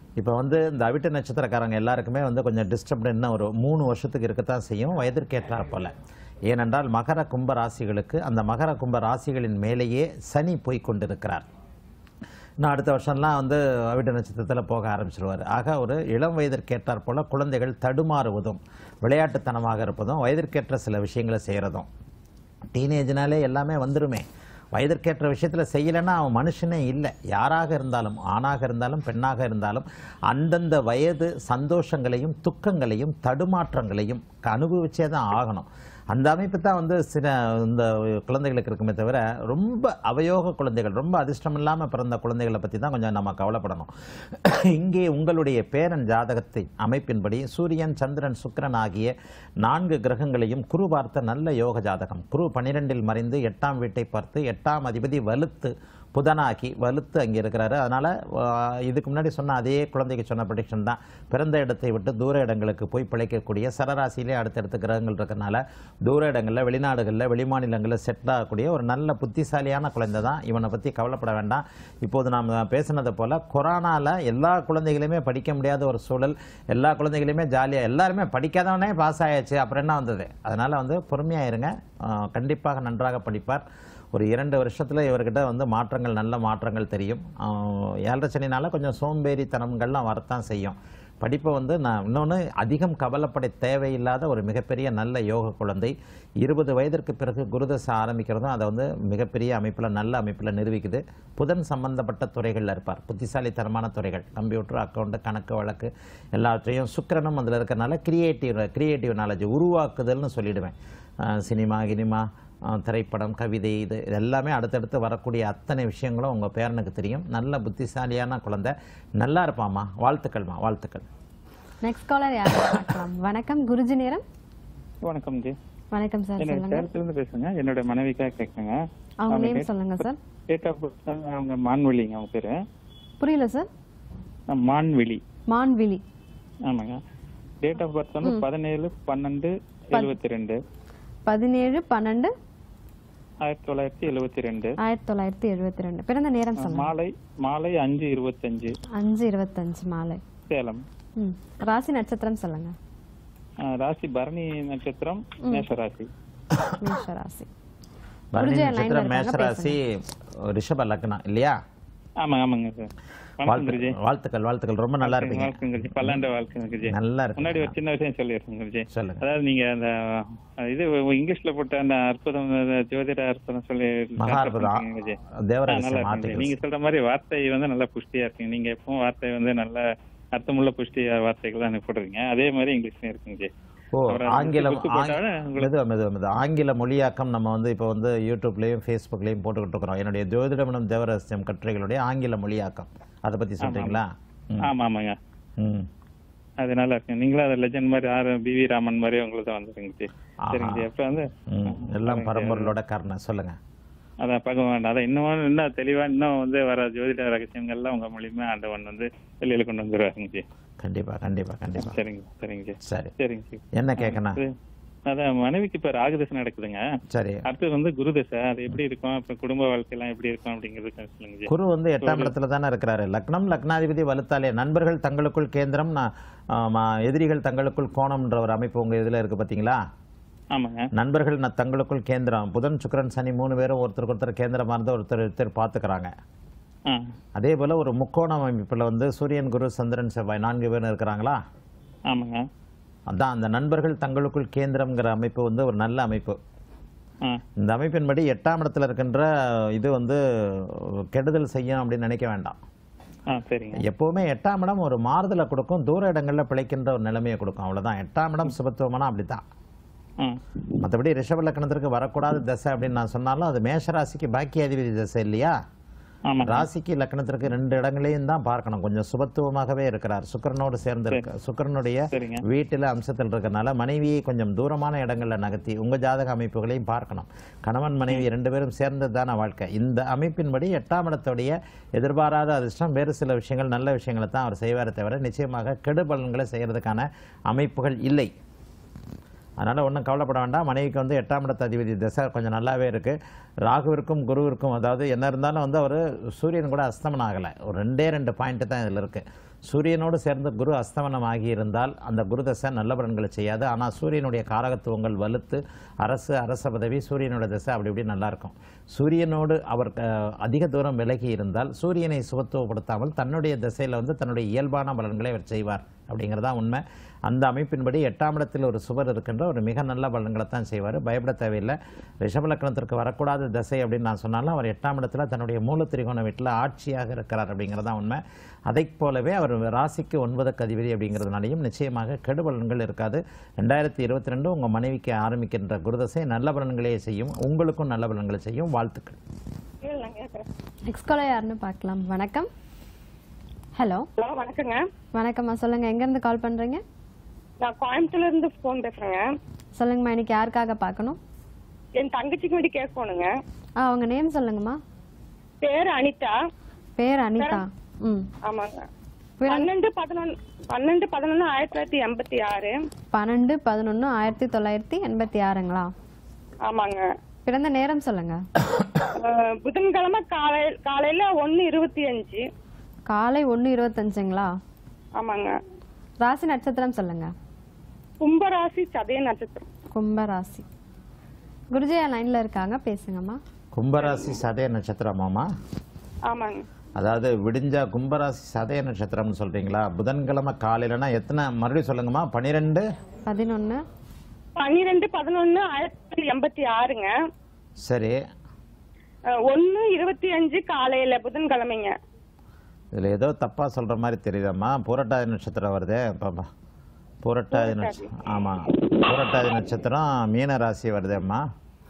இப்போ வந்து இந்த அவிட்ட நட்சத்திரக்காரங்க எல்லாருக்குமே வந்து கொஞ்சம் டிஸ்டர்ப்டு இன்னும் ஒரு மூணு வருஷத்துக்கு இருக்கத்தான் செய்யும் வயதிற்கேற்றாற் போல ஏனென்றால் மகர கும்ப ராசிகளுக்கு அந்த மகர கும்ப ராசிகளின் மேலேயே சனி போய் கொண்டிருக்கிறார் இன்னும் அடுத்த வருஷம்லாம் வந்து அவிட்ட நட்சத்திரத்தில் போக ஆரம்பிச்சிருவார் ஆக ஒரு இளம் வயதிற்கேற்றாற் போல குழந்தைகள் தடுமாறுவதும் விளையாட்டுத்தனமாக இருப்பதும் வயதிற்கேற்ற சில விஷயங்களை செய்கிறதும் டீனேஜ்னாலே எல்லாமே வந்துருமே வயதிற்கேற்ற விஷயத்தில் செய்யலைன்னா அவன் மனுஷனே இல்லை யாராக இருந்தாலும் ஆணாக இருந்தாலும் பெண்ணாக இருந்தாலும் அந்தந்த வயது சந்தோஷங்களையும் துக்கங்களையும் தடுமாற்றங்களையும் அனுபவிச்சே தான் ஆகணும் அந்த அமைப்பு தான் வந்து சில இந்த குழந்தைகளுக்கு இருக்குமே தவிர ரொம்ப அவயோக குழந்தைகள் ரொம்ப அதிர்ஷ்டம் இல்லாமல் பிறந்த குழந்தைகளை பற்றி தான் கொஞ்சம் நம்ம கவலைப்படணும் இங்கே உங்களுடைய பேரன் ஜாதகத்தை அமைப்பின்படி சூரியன் சந்திரன் சுக்கிரன் ஆகிய நான்கு கிரகங்களையும் குரு பார்த்த நல்ல யோக ஜாதகம் குரு பன்னிரெண்டில் மறைந்து எட்டாம் வீட்டை பார்த்து எட்டாம் அதிபதி வலுத்து புதனாகி வலுத்து அங்கே இருக்கிறாரு அதனால் இதுக்கு முன்னாடி சொன்ன அதே குழந்தைக்கு சொன்ன ப்ரொடிக்ஷன் தான் பிறந்த இடத்தை விட்டு தூர இடங்களுக்கு போய் பிழைக்கக்கூடிய சரராசியிலே அடுத்தடுத்த கிரகங்கள் இருக்கறனால தூர இடங்களில் வெளிநாடுகளில் வெளிமாநிலங்களில் செட்டில் ஆகக்கூடிய ஒரு நல்ல புத்திசாலியான குழந்தை தான் இவனை பற்றி கவலைப்பட வேண்டாம் இப்போது நாம் பேசினதை போல் கொரோனாவில் எல்லா குழந்தைகளையுமே படிக்க முடியாத ஒரு சூழல் எல்லா குழந்தைகளையுமே ஜாலியாக எல்லாருமே படிக்காதவனே பாஸ் ஆயாச்சு அப்புறம் என்ன வந்தது அதனால் வந்து பொறுமையாக இருங்க ஆஹ் கண்டிப்பாக நன்றாக படிப்பார் ஒரு இரண்டு வருஷத்தில் இவர்கிட்ட வந்து மாற்றங்கள் நல்ல மாற்றங்கள் தெரியும் ஆஹ் ஏழரை சனினால கொஞ்சம் சோம்பேறித்தனங்கள்லாம் வரத்தான் செய்யும் படிப்பை வந்து நான் இன்னொன்று அதிகம் கவலைப்பட தேவையில்லாத ஒரு மிகப்பெரிய நல்ல யோக குழந்தை இருபது வயதிற்கு பிறகு குருதசை ஆரம்பிக்கிறதும் அதை வந்து மிகப்பெரிய அமைப்பில் நல்ல அமைப்பில் நிரூபிக்குது புதன் சம்பந்தப்பட்ட துறைகளில் இருப்பார் புத்திசாலித்தனமான துறைகள் கம்ப்யூட்டர் அக்கௌண்ட் கணக்கு வழக்கு எல்லாவற்றையும் சுக்கிரனும் அதில் இருக்கறனால கிரியேட்டிவ் கிரியேட்டிவ் நாலேஜ் உருவாக்குதல்னு சொல்லிடுவேன் ஆஹ் சினிமா கினிமா ஆஹ் திரைப்படம் கவிதை இது இது எல்லாமே அடுத்தடுத்து வரக்கூடிய அத்தனை விஷயங்களும் உங்கள் பேரனுக்கு தெரியும் நல்ல புத்திசாலியான குழந்தை நல்லா இருப்பாம்மா வாழ்த்துக்கள்மா வாழ்த்துக்கள் நெக்ஸ்ட் காலர் யார் பார்க்கலாம் வணக்கம் குருஜி நேரம் வணக்கம் ஜி வணக்கம் சார் என்ன சொல்லுங்க சேலத்துல இருந்து பேசுங்க என்னோட மனைவிக்காக கேட்குங்க அவங்க நேம் சொல்லுங்க சார் டேட் ஆஃப் பர்த் அவங்க மான்வெளிங்க அவங்க பேரு புரியல சார் அஹ் மான்வெளி மான்விழி ஆமாங்க டேட் ஆஃப் பர்த் வந்து பதினேழு பன்னெண்டு எழுபத்தி ரெண்டு பதினேழு பன்னெண்டு ஆயிரத்தி தொள்ளாயிரத்தி எழுபத்தி ரெண்டு ஆயிரத்தி தொள்ளாயிரத்தி எழுபத்தி ரெண்டு பிறந்த நேரம் சொல்லுங்க மாலை மாலை அஞ்சு இருபத்தஞ்சு அஞ்சு இருபத்தஞ்சு மாலை சேலம் ம் ராசி நட்சத்திரம் சொல்லுங்க அஹ் ராசி பரணி நட்சத்திரம் மேஷ ராசி மேஷ ராசி பரணி குருஜி line ல நட்சத்திரம் இருக்காங்க, மேஷராசி ரிஷப லக்னம் இல்லையா ஆமா ஆமாங்க சார் வணக்கம் வாழ்த்து- குருஜி வாழ்த்துக்கள் வாழ்த்துக்கள் ரொம்ப நல்லா இருப்பீங்க வணக்கம் குருஜி பல்லாண்டு வாழ்க்கை குருஜி நல்லா முன்னாடி ஒரு இருக்கு சின்ன விஷயம் சொல்லிடுறேன் குருஜி சொல்லுங்க அதாவது நீங்க அந்த அஹ், இது இங்கிலீஷ்ல போட்ட அந்த அற்புதம் அந்த ஜோதிட அற்புதம் சொல்லி மகா அற்புதம் விஜய். தேவரகசிய நல்லா இருக்கு ஆர்டிகல்ஸ் நீங்க சொல்ற மாதிரி வார்த்தை வந்து நல்லா புஷ்டியா இருக்குங்க நீங்க எப்பவும் வார்த்தை வந்து நல்ல அர்த்தமுள்ள புஷ்டி வார்த்தைகள் தான் எனக்கு போடுறீங்க அதே மாதிரி இங்கிலீஷ்லயும் இருக்குங்க ஜி. ஓ அப்புறம் ஆங்கிலம் குத்து போட்டாலும் உங்களுக்கு- மெதுவா மெதுவா மெதுவா ஆங்கில மொழியாக்கம் நம்ம வந்து இப்போ வந்து யூடியூப்லேயும் ஃபேஸ்புக்லேயும் போட்டுக்கிட்டு இருக்கிறோம் என்னுடைய ஜோதிடமனம் தேவரகசியம் கட்டுரைகளுடைய ஆங்கில மொழியாக்கம் அதை பற்றி சொல்றீங்களா ம். ஆமா ஆமாங்க ம் அது நல்லா இருக்கு நீங்களும் அது லெஜண்ட் மாதிரி ஆர் பி வி ராமன் மாதிரி உங்களுக்கு வந்துருங்க ஜி ஆஹா. சரிங்க ஜி அப்புறம் வந்து ம் எல்லாம் பரம்பொருளோட காரணம் சொல்லுங்க அதான் பகவான் அதான் இன்னும் இன்னும் தெளிவா இன்னும் வந்து வர ஜோதிட ரகசியங்கள்லாம் உங்க மூலியமா ஆண்டவன் வந்து வெளியில கொண்டு வந்துருவாருங்க ஜி கண்டிப்பா கண்டிப்பா கண்டிப்பா சரிங்க சரிங்க ஜி சரி சரிங்க ஜி என்ன கேட்கணும் அது- அதான் மனைவிக்கு இப்ப ராகுதசை நடக்குதுங்க சரி அடுத்தது வந்து குருதசை அது எப்படி இருக்கும் இப்ப குடும்ப வாழ்க்கை எல்லாம் எப்படி இருக்கும் அப்படிங்கிறது கொஞ்சம் சொல்லுங்க ஜி குரு வந்து எட்டாம் இடத்துல தானே இருக்கிறாரு லக்னம் லக்னாதிபதி வலுத்தாலே நண்பர்கள் தங்களுக்குள் கேந்திரம் ந- ஆமா, எதிரிகள் தங்களுக்குள் கோணம்ன்ற ஒரு அமைப்பு உங்க இதுல இருக்கு பாத்தீங்களா ஆமாங்க நண்பர்கள் ந- தங்களுக்குள் கேந்திரம் புதன் சுக்கிரன் சனி மூணு பேரும் ஒருத்தருக்கு ஒருத்தர் கேந்திரமா இருந்து ஒருத்தர் ஒருத்தர் பார்த்துக்கிறாங்க ஆ அதே போல ஒரு முக்கோண அமைப்புல வந்து சூரியன் குரு சந்திரன் செவ்வாய் நான்கு பேரும் இருக்கிறாங்களா ஆமாங்க அதான் அந்த நண்பர்கள் தங்களுக்குள் கேந்திரம்ங்கிற அமைப்பு வந்து ஒரு நல்ல அமைப்பு ஆ இந்த அமைப்பின்படி எட்டாம் இடத்துல இருக்கின்ற இது வந்து கெடுதல் செய்யும் அப்படின்னு நினைக்க வேண்டாம் ஆ சரிங்க எப்பவுமே எட்டாம் இடம் ஒரு மாறுதலை கொடுக்கும் தூர இடங்கள்ல பிழைக்கின்ற ஒரு நிலைமையை கொடுக்கும் அவ்வளவுதான் எட்டாம் இடம் சுபத்துவமானா அப்படித்தான் ஆ மற்றபடி ரிஷப லக்னத்திற்கு வரக்கூடாத தசை அப்படின்னு நான் சொன்னாலும் அது மேஷ ராசிக்கு பாக்கியாதிபதி தசை இல்லையா ஆமாங்க ராசிக்கு லக்னத்திற்கு ரெண்டு இடங்களையும் தான் பார்க்கணும் கொஞ்சம் சுபத்துவமாகவே இருக்கிறார் சுக்கிரனோடு சேர்ந்து இருக்க சுக்கிரனுடைய சரிங்க வீட்டில் அம்சத்தில் இருக்கறனால மனைவியை கொஞ்சம் தூரமான இடங்கள்ல நகர்த்தி உங்க ஜாதக அமைப்புகளையும் பார்க்கணும் கணவன் மனைவி ரெண்டு பேரும் சேர்ந்தது தானே வாழ்க்கை இந்த அமைப்பின்படி எட்டாம் இடத்துடைய எதிர்பாராத அதிர்ஷ்டம் வேறு சில விஷயங்கள் நல்ல விஷயங்களை தான் அவர் செய்வாரே தவிர நிச்சயமாக கெடு பலன்களை செய்யறதுக்கான அமைப்புகள் இல்லை அதனால் ஒன்றும் கவலைப்பட வேண்டாம் மனைவிக்கு வந்து எட்டாம் இடத்து அதிபதி திசை கொஞ்சம் நல்லாவே இருக்குது ராகுவிற்கும் குருவிற்கும் அதாவது என்ன இருந்தாலும் வந்து அவர் சூரியன் கூட அஸ்தமனம் ஆகலை ஒரு ரெண்டே ரெண்டு பாயிண்ட்டு தான் இதில் இருக்குது சூரியனோடு சேர்ந்து குரு அஸ்தமனம் ஆகியிருந்தால் அந்த குரு தசை நல்ல பலன்களை செய்யாது ஆனால் சூரியனுடைய காரகத்துவங்கள் வலுத்து அரசு அரச பதவி சூரியனோட தசை அப்படி இப்படி நல்லா இருக்கும் சூரியனோடு அவர் அஹ், அதிக தூரம் விலகி இருந்தால் சூரியனை சுபத்துவப்படுத்தாமல் தன்னுடைய திசையில் வந்து தன்னுடைய இயல்பான பலன்களை அவர் செய்வார் அப்படிங்கிறதா உண்மை அந்த அமைப்பின்படி எட்டாம் இடத்தில் ஒரு சுவர் இருக்கின்ற ஒரு மிக நல்ல பலன்களை தான் செய்வார் பயப்பட தேவையில்லை ரிஷபலக்கணத்திற்கு வரக்கூடாத திசை அப்படின்னு நான் சொன்னாலும் அவர் எட்டாம் இடத்துல தன்னுடைய மூல திரிகோண வீட்டில் ஆட்சியாக இருக்கிறார் அப்படிங்கிறதா உண்மை அதைப் போலவே அவர் ராசிக்கு ஒன்பதுக்கு அதிபதி அப்படிங்கிறதுனாலையும் நிச்சயமாக கெடு பலன்கள் இருக்காது ரெண்டாயிரத்தி இருபத்தி ரெண்டு உங்கள் மனைவிக்கு ஆரம்பிக்கின்ற குருதசை நல்ல பலன்களே செய்யும் உங்களுக்கும் நல்ல பலன்களை செய்யும் வாழ்த்துக்கள் நெக்ஸ்ட் காலர் யாருன்னு பார்க்கலாம் வணக்கம் ஹலோ ஹலோ வணக்கங்க வணக்கம்மா சொல்லுங்க எங்க இருந்து கால் பண்றீங்க நான் கோயம்புத்தூர்ல இருந்து போன் பேசுறேங்க சொல்லுங்கம்மா இன்னைக்கு யாருக்காக பார்க்கணும் என் தங்கச்சிக்கு வேண்டி கேட்கணுங்க ஆ அவங்க நேம் சொல்லுங்கம்மா பேர் அனிதா பேர் அனிதா ம் ஆமாங்க பிறந்த- பன்னெண்டு பதினொன்னு பன்னெண்டு பதினொன்னு ஆயிரத்தி தொள்ளாயிரத்தி எண்பத்தி ஆறு பன்னெண்டு பதினொன்று ஆயிரத்தி தொள்ளாயிரத்தி எண்பத்தி ஆறுங்களா ஆமாங்க பிறந்த நேரம் சொல்லுங்க அஹ், புதன்கிழமை காலை காலையில ஒன்னு இருபத்தி அஞ்சு காலை ஒன்று இருபத்தஞ்சுங்களா ஆமாங்க ராசி நட்சத்திரம் சொல்லுங்க கும்பராசி சதய நட்சத்திரம் கும்ப ராசி குருஜயா லைன்ல இருக்காங்க பேசுங்கம்மா கும்பராசி சதய நட்சத்திரமாமா ஆமாங்க அதாவது விடிஞ்சா கும்பராசி சதய நட்சத்திரம்னு சொல்றீங்களா புதன்கிழமை காலையிலனா எத்தனை மறுபடியும் சொல்லுங்கம்மா பனிரெண்டு பதினொன்று பன்னிரெண்டு பதினொன்னு ஆயிரத்தி தொள்ளாயிரத்தி எண்பத்தி ஆறுங்க சரி அஹ், ஒன்னு இருபத்தி அஞ்சு காலையில புதன்கிழமைங்க இதில் ஏதோ தப்பா சொல்ற மாதிரி தெரியுதம்மா பூரட்டாதி நட்சத்திரம் வருதே பாப்பா பூரட்டாதி நட்சத்திரம் ஆமாம் பூரட்டாதி நட்சத்திரம் மீன ராசி வருதேம்மா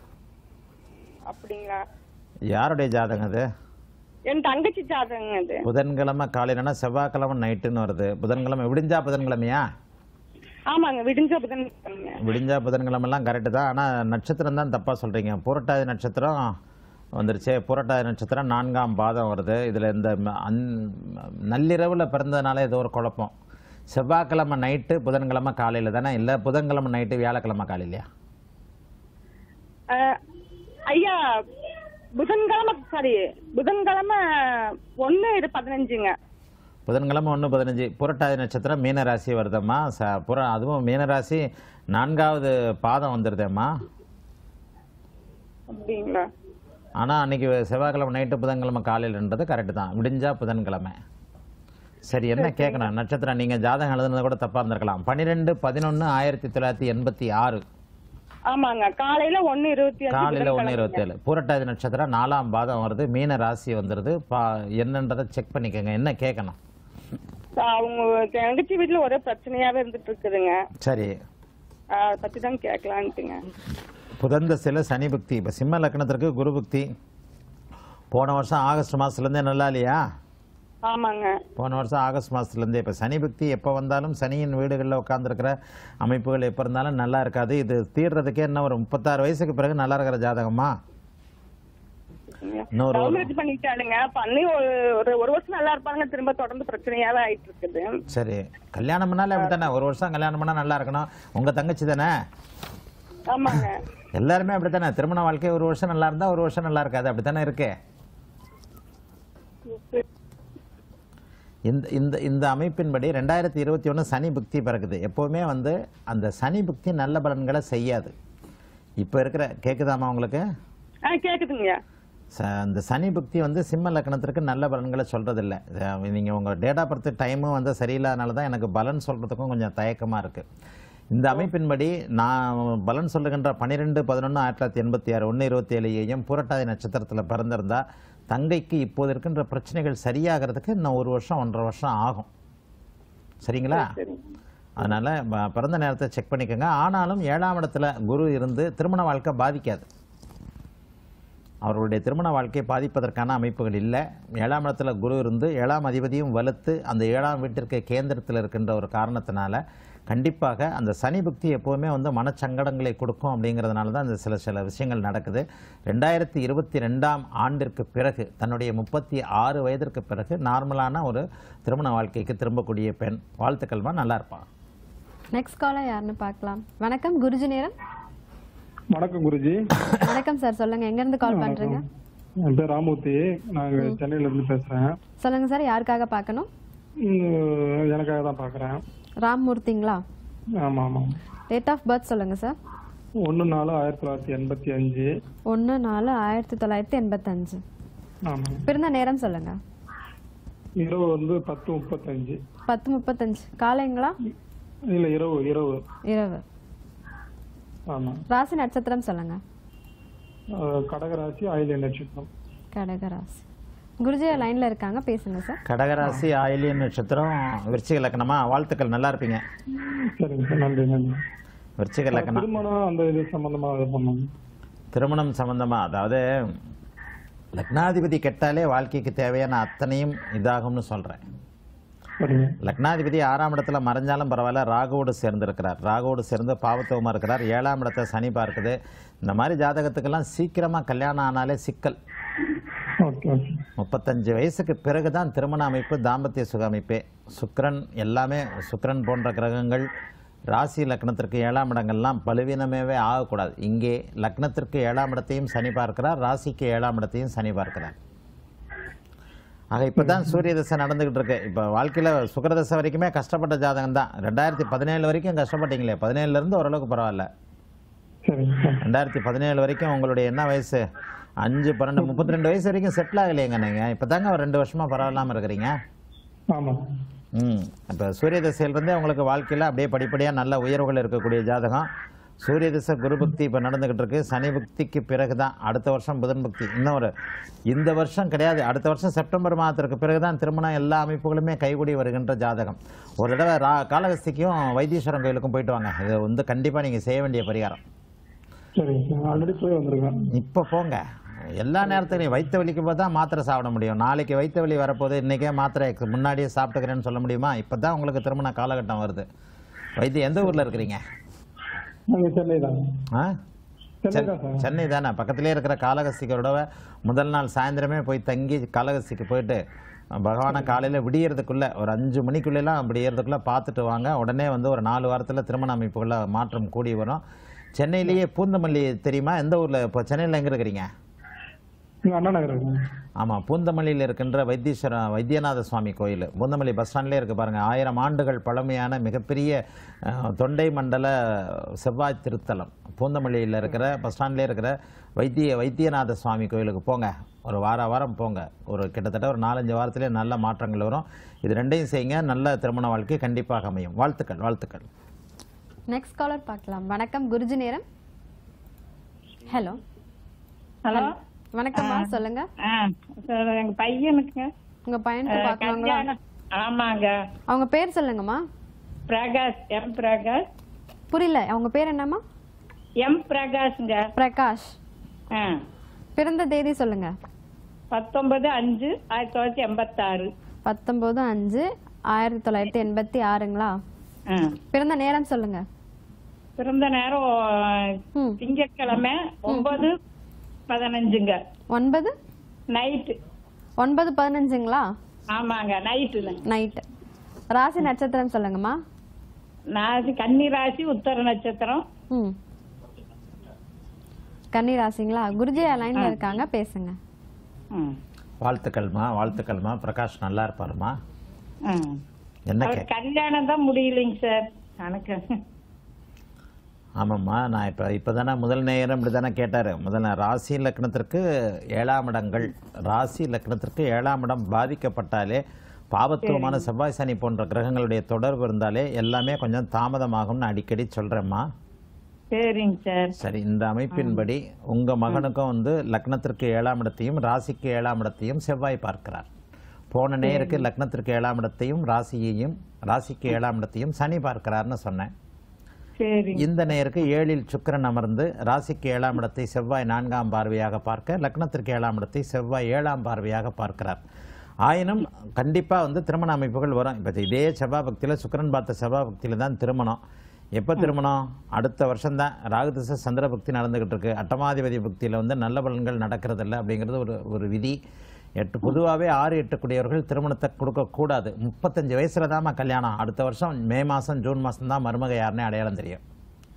அப்படிங்களா யாருடைய ஜாதகம் அது என் தங்கச்சி ஜாதகங்க அது புதன்கிழமை காலையிலனா செவ்வாய்க்கிழமை நைட்டுன்னு வருது புதன்கிழமை விடிஞ்சா புதன்கிழமையா ஆமாங்க விடிஞ்ச புதன்கிழமைங்க விடிஞ்சா புதன்கிழமெல்லாம் கரெக்டு தான் ஆனால் நட்சத்திரம் தான் தப்பாக சொல்கிறீங்க பூரட்டாதி நட்சத்திரம் வந்துருச்சே பூரட்டாதி நட்சத்திரம் நான்காம் பாதம் வருது இதில் இந்த ம- அந் நள்ளிரவில் பிறந்ததுனால ஏதோ ஒரு குழப்பம் செவ்வாய்க்கிழமை நைட்டு புதன்கிழமை காலையில் தானே இல்லை புதன்கிழமை நைட்டு வியாழக்கிழமை காலையிலையா அஹ், ஐயா புதன்கிழமை சாரி புதன்கிழமை ஒன்னு இது பதினஞ்சுங்க புதன்கிழமை ஒன்று பதினஞ்சு புரட்டாதி நட்சத்திரம் மீனராசி வருதம்மா ச புற அதுவும் மீனராசி நான்காவது பாதம் வந்துருதேம்மா அப்படிங்களா ஆனால் அன்னைக்கு செவ்வாய்க்கிழமை நைட்டு புதன்கிழமை காலையிலன்றது கரெக்டு தான் விடிஞ்சா புதன்கிழமை சரி என்ன கேட்கணும் நட்சத்திரம் நீங்கள் ஜாதகம் எழுதுனது கூட தப்பாக இருந்திருக்கலாம் பன்னிரெண்டு பதினொன்று ஆயிரத்தி தொள்ளாயிரத்தி எண்பத்தி ஆறு ஆமாங்க காலையில ஒன்னு இருபத்தி அஞ்சு காலையில் ஒன்று புதன்கிழமைங்க. இருபத்தேழு பூரட்டாதி நட்சத்திரம் நாலாம் பாதம் வருது மீன ராசி வந்துடுது பா என்னன்றதை செக் பண்ணிக்கோங்க என்ன கேட்கணும் அவங்க தங்கச்சி வீட்டுல ஒரே பிரச்சனையாவே இருந்துட்டு இருக்குதுங்க சரி அதை பத்தி தான் கேட்கலான்ட்டுங்க புதந்த சில சனி புக்தி இப்போ சிம்ம லக்னத்திற்கு குரு புக்தி போன வருஷம் ஆகஸ்ட் மாதத்துலேருந்தே நல்லா இல்லையா ஆமாங்க போன வருஷம் ஆகஸ்ட் மாதத்துலேருந்தே இப்போ சனி புக்தி எப்போ வந்தாலும் சனியின் வீடுகளில் உட்காந்துருக்கிற அமைப்புகள் எப்போ இருந்தாலும் நல்லா இருக்காது இது தீர்றதுக்கே என்ன ஒரு முப்பத்தாறு வயசுக்கு பிறகு நல்லா இருக்கிற ஜாதகமா இன்னொரு லவ் ஒரு- மேரேஜ் பண்ணிட்டாளுங்க பண்ணி ஒரு ஒரு ஒரு வருஷம் நல்லா இருப்பாங்க திரும்ப தொடர்ந்து பிரச்சனையாவே ஆயிட்டு இருக்குது சரி கல்யாணம் பண்ணாலே அப்படி தானே ஒரு வருஷம் கல்யாணம் பண்ணால் நல்லா இருக்கணும் உங்கள் தங்கச்சி தானே ஆமாங்க எல்லாருமே அப்படி தானே திருமண வாழ்க்கை ஒரு வருஷம் நல்லா இருந்தால் ஒரு வருஷம் நல்லா இருக்காது அப்படி தானே இருக்கு இந்த இந்த இந்த அமைப்பின்படி ரெண்டாயிரத்தி இருபத்தி ஒன்று சனி புக்தி பிறகுது எப்போவுமே வந்து அந்த சனி புக்தி நல்ல பலன்களை செய்யாது இப்போ இருக்கிற கேட்குதாமா உங்களுக்கு ஆ கேக்குதுங்க ச அந்த சனி புக்தி வந்து சிம்ம லக்னத்திற்கு நல்ல பலன்களை சொல்கிறதில்ல நீங்கள் உங்கள் டேட் ஆஃப் பர்த் டைமும் வந்து சரியில்லாதனால தான் எனக்கு பலன் சொல்கிறதுக்கும் கொஞ்சம் தயக்கமாக இருக்குது இந்த அமைப்பின்படி நான் பலன் சொல்லுகின்ற பன்னிரெண்டு பதினொன்று ஆயிரத்தி தொள்ளாயிரத்தி எண்பத்தி ஆறு ஒன்று இருபத்தி ஏழு ஏஎம் பூரட்டாதி நட்சத்திரத்தில் பிறந்திருந்தா தங்கைக்கு இப்போது இருக்கின்ற பிரச்சனைகள் சரியாகிறதுக்கு இன்னும் ஒரு வருஷம் ஒன்றரை வருஷம் ஆகும் சரிங்களா அதனால் ப- பிறந்த நேரத்தை செக் பண்ணிக்கோங்க ஆனாலும் ஏழாம் இடத்துல குரு இருந்து திருமண வாழ்க்கை பாதிக்காது அவர்களுடைய திருமண வாழ்க்கையை பாதிப்பதற்கான அமைப்புகள் இல்லை ஏழாம் இடத்துல குரு இருந்து ஏழாம் அதிபதியும் வலுத்து அந்த ஏழாம் வீட்டிற்கு கேந்திரத்தில் இருக்கின்ற ஒரு காரணத்தினால கண்டிப்பாக அந்த சனி புக்தி எப்போவுமே வந்து மனச்சங்கடங்களை கொடுக்கும் அப்படிங்கிறதுனால தான் இந்த சில சில விஷயங்கள் நடக்குது ரெண்டாயிரத்தி இருபத்தி ரெண்டாம் ஆண்டிற்கு பிறகு தன்னுடைய முப்பத்தி ஆறு வயதிற்கு பிறகு நார்மலான ஒரு திருமண வாழ்க்கைக்கு திரும்பக்கூடிய பெண் வாழ்த்துக்கள்மா நல்லா இருப்பான் நெக்ஸ்ட் காலர் யாருன்னு பார்க்கலாம் வணக்கம் குருஜி நேரம் வணக்கம் குருஜி வணக்கம் சார் சொல்லுங்க எங்க இருந்து கால் பண்றீங்க என் பேர் ராமூர்த்தி நாங்க சென்னையில இருந்து பேசுறேன் சொல்லுங்க சார் யாருக்காக பார்க்கணும் ம், எனக்காக தான் பாக்குறேன் ராம்மூர்த்திங்களா ஆமா ஆமா டேட் ஆஃப் பர்த் சொல்லுங்க சார் ஒன்னு நாலு ஆயிரத்தி தொள்ளாயிரத்தி எண்பத்தி அஞ்சு ஒன்று நாலு ஆயிரத்தி தொள்ளாயிரத்தி எண்பத்தஞ்சு ஆமா பிறந்த நேரம் சொல்லுங்க இரவு வந்து பத்து முப்பத்தஞ்சு பத்து முப்பத்தஞ்சு காலைங்களா இல்ல இரவு இரவு இரவு ஆமா ராசி நட்சத்திரம் சொல்லுங்க அஹ், கடகராசி ஆயிலிய நட்சத்திரம் கடகராசி குருஜியா லைன்ல இருக்காங்க பேசுங்க சார் கடகராசி ஆயிலியன் நட்சத்திரம் விருச்சிக லக்னமா வாழ்த்துக்கள் நல்லா இருப்பீங்க சரிங்க சார் நன்றி நன்றி விருச்சிக லக்னம் திருமணம் அந்த இது சம்பந்தமா இது பண்ணணும் திருமணம் சம்பந்தமா அதாவது லக்னாதிபதி கெட்டாலே வாழ்க்கைக்கு தேவையான அத்தனையும் இதாகும்னு சொல்றேன் சரிங்க லக்னாதிபதி ஆறாம் இடத்துல மறைஞ்சாலும் பரவாயில்ல ராகுவோடு சேர்ந்திருக்கிறார் ராகுவோடு சேர்ந்து பாவத்துவமா இருக்கிறார் ஏழாம் இடத்தை சனி பார்க்குது இந்த மாதிரி ஜாதகத்துக்கெல்லாம் சீக்கிரமா கல்யாணம் ஆனாலே சிக்கல் ஓகே ஓகே முப்பத்தஞ்சு வயசுக்கு பிறகு தான் திருமண அமைப்பு தாம்பத்திய சுக அமைப்பே சுக்கிரன் எல்லாமே சுக்கிரன் போன்ற கிரகங்கள் ராசி லக்னத்திற்கு ஏழாம் இடங்கள்லாம் பலுவீனமேவே ஆகக்கூடாது இங்கே லக்னத்திற்கு ஏழாம் இடத்தையும் சனி பார்க்கிறார் ராசிக்கு ஏழாம் இடத்தையும் சனி பார்க்கிறார் ஆக இப்பதான் சூரிய தசை நடந்துகிட்டு இருக்கு இப்போ வாழ்க்கையில சுக்கிர தசை வரைக்குமே கஷ்டப்பட்ட ஜாதகம் தான் ரெண்டாயிரத்தி பதினேழு வரைக்கும் கஷ்டப்பட்டீங்களே பதினேழுல இருந்து ஓரளவுக்கு பரவாயில்ல சரிங்க சார் ரெண்டாயிரத்தி பதினேழு வரைக்கும் உங்களுடைய என்ன வயசு அஞ்சு பன்னெண்டு முப்பத்தி ரெண்டு வயசு வரைக்கும் செட்டில் ஆகலையேங்க நீங்க இப்பதாங்க ஒரு ரெண்டு வருஷமா பரவாயில்லாம இருக்கிறீங்க ஆமா ம் இப்போ சூரிய திசையிலிருந்தே உங்களுக்கு வாழ்க்கையில் அப்படியே படிப்படியாக நல்ல உயர்வுகள் இருக்கக்கூடிய ஜாதகம் சூரிய திசை குரு பக்தி இப்போ நடந்துகிட்டு இருக்கு சனி பக்திக்கு பிறகு தான் அடுத்த வருஷம் புதன் பக்தி இன்னும் ஒரு இந்த வருஷம் கிடையாது அடுத்த வருஷம் செப்டம்பர் மாதத்திற்கு பிறகு தான் திருமணம் எல்லா அமைப்புகளுமே கைகூடி வருகின்ற ஜாதகம் ஒரு தடவை ரா காளகஸ்திக்கும் வைத்தீஸ்வரன் கோயிலுக்கும் போயிட்டு வாங்க இது வந்து கண்டிப்பாக நீங்கள் செய்ய வேண்டிய பரிகாரம் சரிங்க சார் ஆல்ரெடி போய் வந்திருக்கேன் இப்போ போங்க எல்லா நேரத்துலையும் வயிற்று வலிக்கு போது தான் மாத்திரை சாப்பிட முடியும் நாளைக்கு வயிற்று வலி வரப்போது இன்றைக்கே மாத்திரை எக்ஸ்- முன்னாடியே சாப்பிட்டுக்கிறேன்னு சொல்ல முடியுமா இப்போ தான் உங்களுக்கு திருமண காலகட்டம் வருது வைத்தியம் எந்த ஊரில் இருக்கிறீங்க நாங்க சென்னை தான் ஆ சென்னை தான் சார் சென்னை தானே பக்கத்திலே இருக்கிற காளகஸ்திக்கரோட முதல் நாள் சாயந்தரமே போய் தங்கி காளகஸ்திக்கு போயிட்டு பகவானை காலையில் விடியறதுக்குள்ள ஒரு அஞ்சு மணிக்குள்ளெல்லாம் விடியறதுக்குள்ள பார்த்துட்டு வாங்க உடனே வந்து ஒரு நாலு வாரத்தில் திருமண அமைப்புக்குள்ள மாற்றம் கூடி வரும் சென்னையிலேயே பூந்தமல்லி தெரியுமா எந்த ஊரில் இப்போ சென்னையில் எங்கே இருக்கிறீங்க இங்க அண்ணா நகர் இருக்குங்க ஆமாம் பூந்தமல்லியில் இருக்கின்ற வைத்தீஸ்வர வைத்தியநாத சுவாமி கோயில் பூந்தமல்லி பஸ் ஸ்டாண்ட்லேயே இருக்குது பாருங்கள் ஆயிரம் ஆண்டுகள் பழமையான மிகப்பெரிய அஹ், தொண்டை மண்டல செவ்வாய் திருத்தலம் பூந்தமல்லியில் இருக்கிற பஸ் ஸ்டாண்ட்லேயே இருக்கிற வைத்திய வைத்தியநாத சுவாமி கோயிலுக்கு போங்க ஒரு வார வாரம் போங்க ஒரு கிட்டத்தட்ட ஒரு நாலஞ்சு வாரத்திலே நல்ல மாற்றங்கள் வரும் இது ரெண்டையும் செய்யுங்க நல்ல திருமண வாழ்க்கை கண்டிப்பாக அமையும் வாழ்த்துக்கள் வாழ்த்துக்கள் நெக்ஸ்ட் காலர் பார்க்கலாம் வணக்கம் குருஜி நேரம் ஹலோ ஹலோ வணக்கம்மா சொல்லுங்க ஆ சார் எங்க பையனுக்குங்க உங்க பையனுக்கு பார்க்கலாங்களா கல்யாணம் ஆமாங்க அவங்க பேர் சொல்லுங்கம்மா பிரகாஷ் எம் பிரகாஷ் புரியல அவங்க பேர் என்னம்மா எம் பிரகாஷ்ங்க பிரகாஷ் ஆ பிறந்த தேதி சொல்லுங்க பத்தொன்பது அஞ்சு ஆயிரத்தி தொள்ளாயிரத்தி எண்பத்தாறு பத்தொன்பது அஞ்சு ஆயிரத்தி தொள்ளாயிரத்தி எண்பத்தி ஆறுங்களா ஆ பிறந்த நேரம் சொல்லுங்க பிறந்த நேரம் ம். திங்கட்கிழமை ஒன்பது பதினஞ்சுங்க ஒன்பது நைட்டு ஒன்பது பதினஞ்சுங்களா ஆமாங்க நைட்டுல நைட்டு ராசி நட்சத்திரம் சொல்லுங்கம்மா நான் கன்னி ராசி உத்தர நட்சத்திரம் ம் கன்னி ராசிங்களா குருஜி லைன்ல இருக்காங்க பேசுங்க ம். வாழ்த்துக்கள்மா வாழ்த்துக்கள்மா பிரகாஷ் நல்லா இருப்பாருமா ம். என்ன அவர் கேட்க கல்யாணம் தான் முடியலைங்க சார் கணக்கு ஆமாம்மா நான் இப்போ இப்போ தானே முதல் நேரம் இப்படி தானே கேட்டார் முதல்ல ராசி லக்னத்திற்கு ஏழாம் இடங்கள் ராசி லக்னத்திற்கு ஏழாம் இடம் பாதிக்கப்பட்டாலே பாவத்துவமான செவ்வாய் சனி போன்ற கிரகங்களுடைய தொடர்பு இருந்தாலே எல்லாமே கொஞ்சம் தாமதமாகும்னு அடிக்கடி சொல்கிறேம்மா சரிங்க சார் சரி இந்த அமைப்பின்படி உங்கள் மகனுக்கும் வந்து லக்னத்திற்கு ஏழாம் இடத்தையும் ராசிக்கு ஏழாம் இடத்தையும் செவ்வாய் பார்க்கிறார் போன நேருக்கு லக்னத்திற்கு ஏழாம் இடத்தையும் ராசியையும் ராசிக்கு ஏழாம் இடத்தையும் சனி பார்க்கிறார்னு சொன்னேன் சரிங்க இந்த நேருக்கு ஏழில் சுக்கிரன் அமர்ந்து ராசிக்கு ஏழாம் இடத்தை செவ்வாய் நான்காம் பார்வையாக பார்க்க லக்னத்திற்கு ஏழாம் இடத்தை செவ்வாய் ஏழாம் பார்வையாக பார்க்கிறார் ஆயினும் கண்டிப்பாக வந்து திருமண அமைப்புகள் வரும் இப்போ இதே செவ்வாய் பக்தியில் சுக்கிரன் பார்த்த செவ்வாய் பக்தியில் தான் திருமணம் எப்போ திருமணம் அடுத்த வருஷம்தான் ராகுதிச சந்திர பக்தி நடந்துகிட்டு இருக்கு அட்டமாதிபதி பக்தியில் வந்து நல்ல பலன்கள் நடக்கிறது இல்லை அப்படிங்கிறது ஒரு ஒரு விதி எட்டு பொதுவாகவே ஆறு எட்டு குடியவர்கள் திருமணத்தை கொடுக்கக்கூடாது முப்பத்தஞ்சு வயசுல தாம்மா கல்யாணம் அடுத்த வருஷம் மே மாதம் ஜூன் மாதம் தான் மருமக யாருன்னே அடையாளம் தெரியும்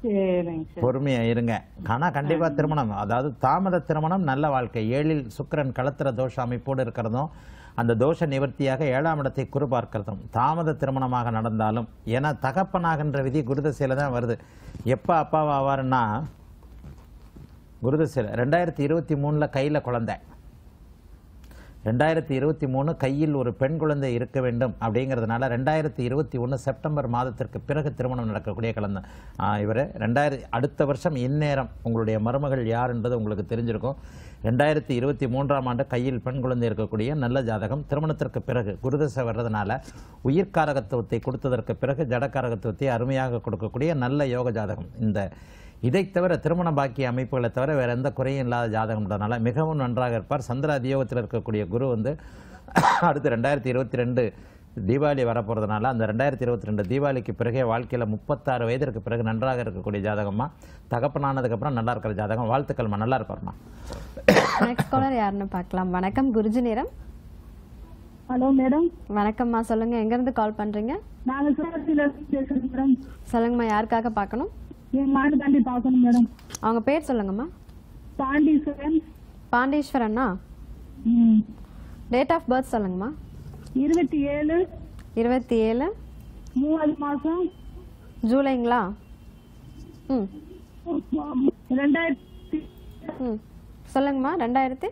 சரிங்க சார் பொறுமையா இருங்க ஆனா கண்டிப்பா திருமணம் அதாவது தாமத திருமணம் நல்ல வாழ்க்கை ஏழில் சுக்கிரன் களத்திர தோஷ அமைப்போடு இருக்கிறதும் அந்த தோஷ நிவர்த்தியாக ஏழாம் இடத்தை குறு பார்க்கிறதும் தாமத திருமணமாக நடந்தாலும் ஏன்னா தகப்பனாகின்ற விதி குருதசையில தான் வருது எப்ப அப்பாவா ஆவாருன்னா குருதசையில் ரெண்டாயிரத்தி இருபத்தி மூணுல கையில குழந்தை ரெண்டாயிரத்தி இருபத்தி மூணு கையில் ஒரு பெண் குழந்தை இருக்க வேண்டும் அப்படிங்கிறதுனால ரெண்டாயிரத்தி இருபத்தி ஒன்று செப்டம்பர் மாதத்திற்கு பிறகு திருமணம் நடக்கக்கூடிய கலந்த இவர் ரெண்டாயிரத்தி அடுத்த வருஷம் இந்நேரம் உங்களுடைய மருமகள் யார் என்பது உங்களுக்கு தெரிஞ்சிருக்கும் ரெண்டாயிரத்தி இருபத்தி மூன்றாம் ஆண்டு கையில் பெண் குழந்தை இருக்கக்கூடிய நல்ல ஜாதகம் திருமணத்திற்கு பிறகு குருதசை வர்றதுனால உயிர்காரகத்துவத்தை கொடுத்ததற்கு பிறகு ஜடக்காரகத்துவத்தை அருமையாக கொடுக்கக்கூடிய நல்ல யோக ஜாதகம் இந்த இதை தவிர திருமண பாக்கிய அமைப்புகளை தவிர வேற எந்த குறையும் இல்லாத ஜாதகம்ன்றதுனால மிகவும் நன்றாக இருப்பார் சந்திர அதியோகத்தில் இருக்கக்கூடிய குரு வந்து அடுத்து ரெண்டாயிரத்தி இருபத்தி ரெண்டு தீபாவளி வரப்போகிறதுனால அந்த ரெண்டாயிரத்தி இருபத்தி ரெண்டு தீபாவளிக்கு பிறகே வாழ்க்கையில் முப்பத்தாறு வயதிற்கு பிறகு நன்றாக இருக்கக்கூடிய ஜாதகமா தகப்பனானதுக்கப்புறம் நல்லா இருக்கிற ஜாதகம் வாழ்த்துக்கள்மா நல்லா இருப்பார்மா நெக்ஸ்ட் காலர் யாருன்னு பார்க்கலாம் வணக்கம் குருஜி நேரம் ஹலோ மேடம் வணக்கம்மா சொல்லுங்க எங்க இருந்து கால் பண்றீங்க நாங்க சிவகாசியில இருந்து பேசுறோம் மேடம் சொல்லுங்கம்மா யாருக்காக பார்க்கணும் என் மாடு தாண்டி பார்க்கணும் மேடம் அவங்க பேர் சொல்லுங்கம்மா பாண்டீஸ்வரன் பாண்டீஸ்வரன்னா ம். டேட் ஆஃப் பர்த் சொல்லுங்கம்மா இருபத்தி ஏழு இருபத்தி ஏழு மூணாவது மாசம் ஜூலைங்களா ம் ரெண்டாயிரத்தி ம் சொல்லுங்கம்மா ரெண்டாயிரத்தி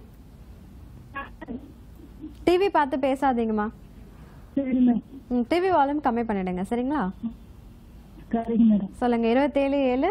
டிவி பார்த்து பேசாதீங்கம்மா சரி மேடம் ம் டிவி வால்யூம் கம்மி பண்ணிடுங்க சரிங்களா சரிங்க மேடம் சொல்லுங்க இருபத்தேழு ஏழு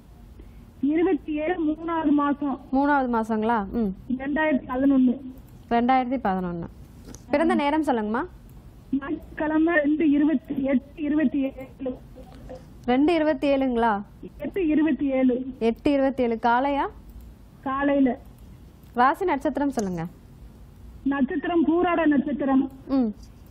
இருபத்தி ஏழு மூணாவது மாசம் மூணாவது மாசங்களா ம் ரெண்டாயிரத்தி பதினொன்னு ரெண்டாயிரத்தி பதினொன்று பிறந்த நேரம் சொல்லுங்கம்மா ஞாயிற்றுக்கிழமை ரெண்டு இருபத்தி எட்டு இருபத்தி ஏழு ரெண்டு இருபத்தி ஏழுங்களா எட்டு இருபத்தி ஏழு எட்டு இருபத்தி ஏழு காலையா காலையில ராசி நட்சத்திரம் சொல்லுங்க நட்சத்திரம் பூராட நட்சத்திரம் ம்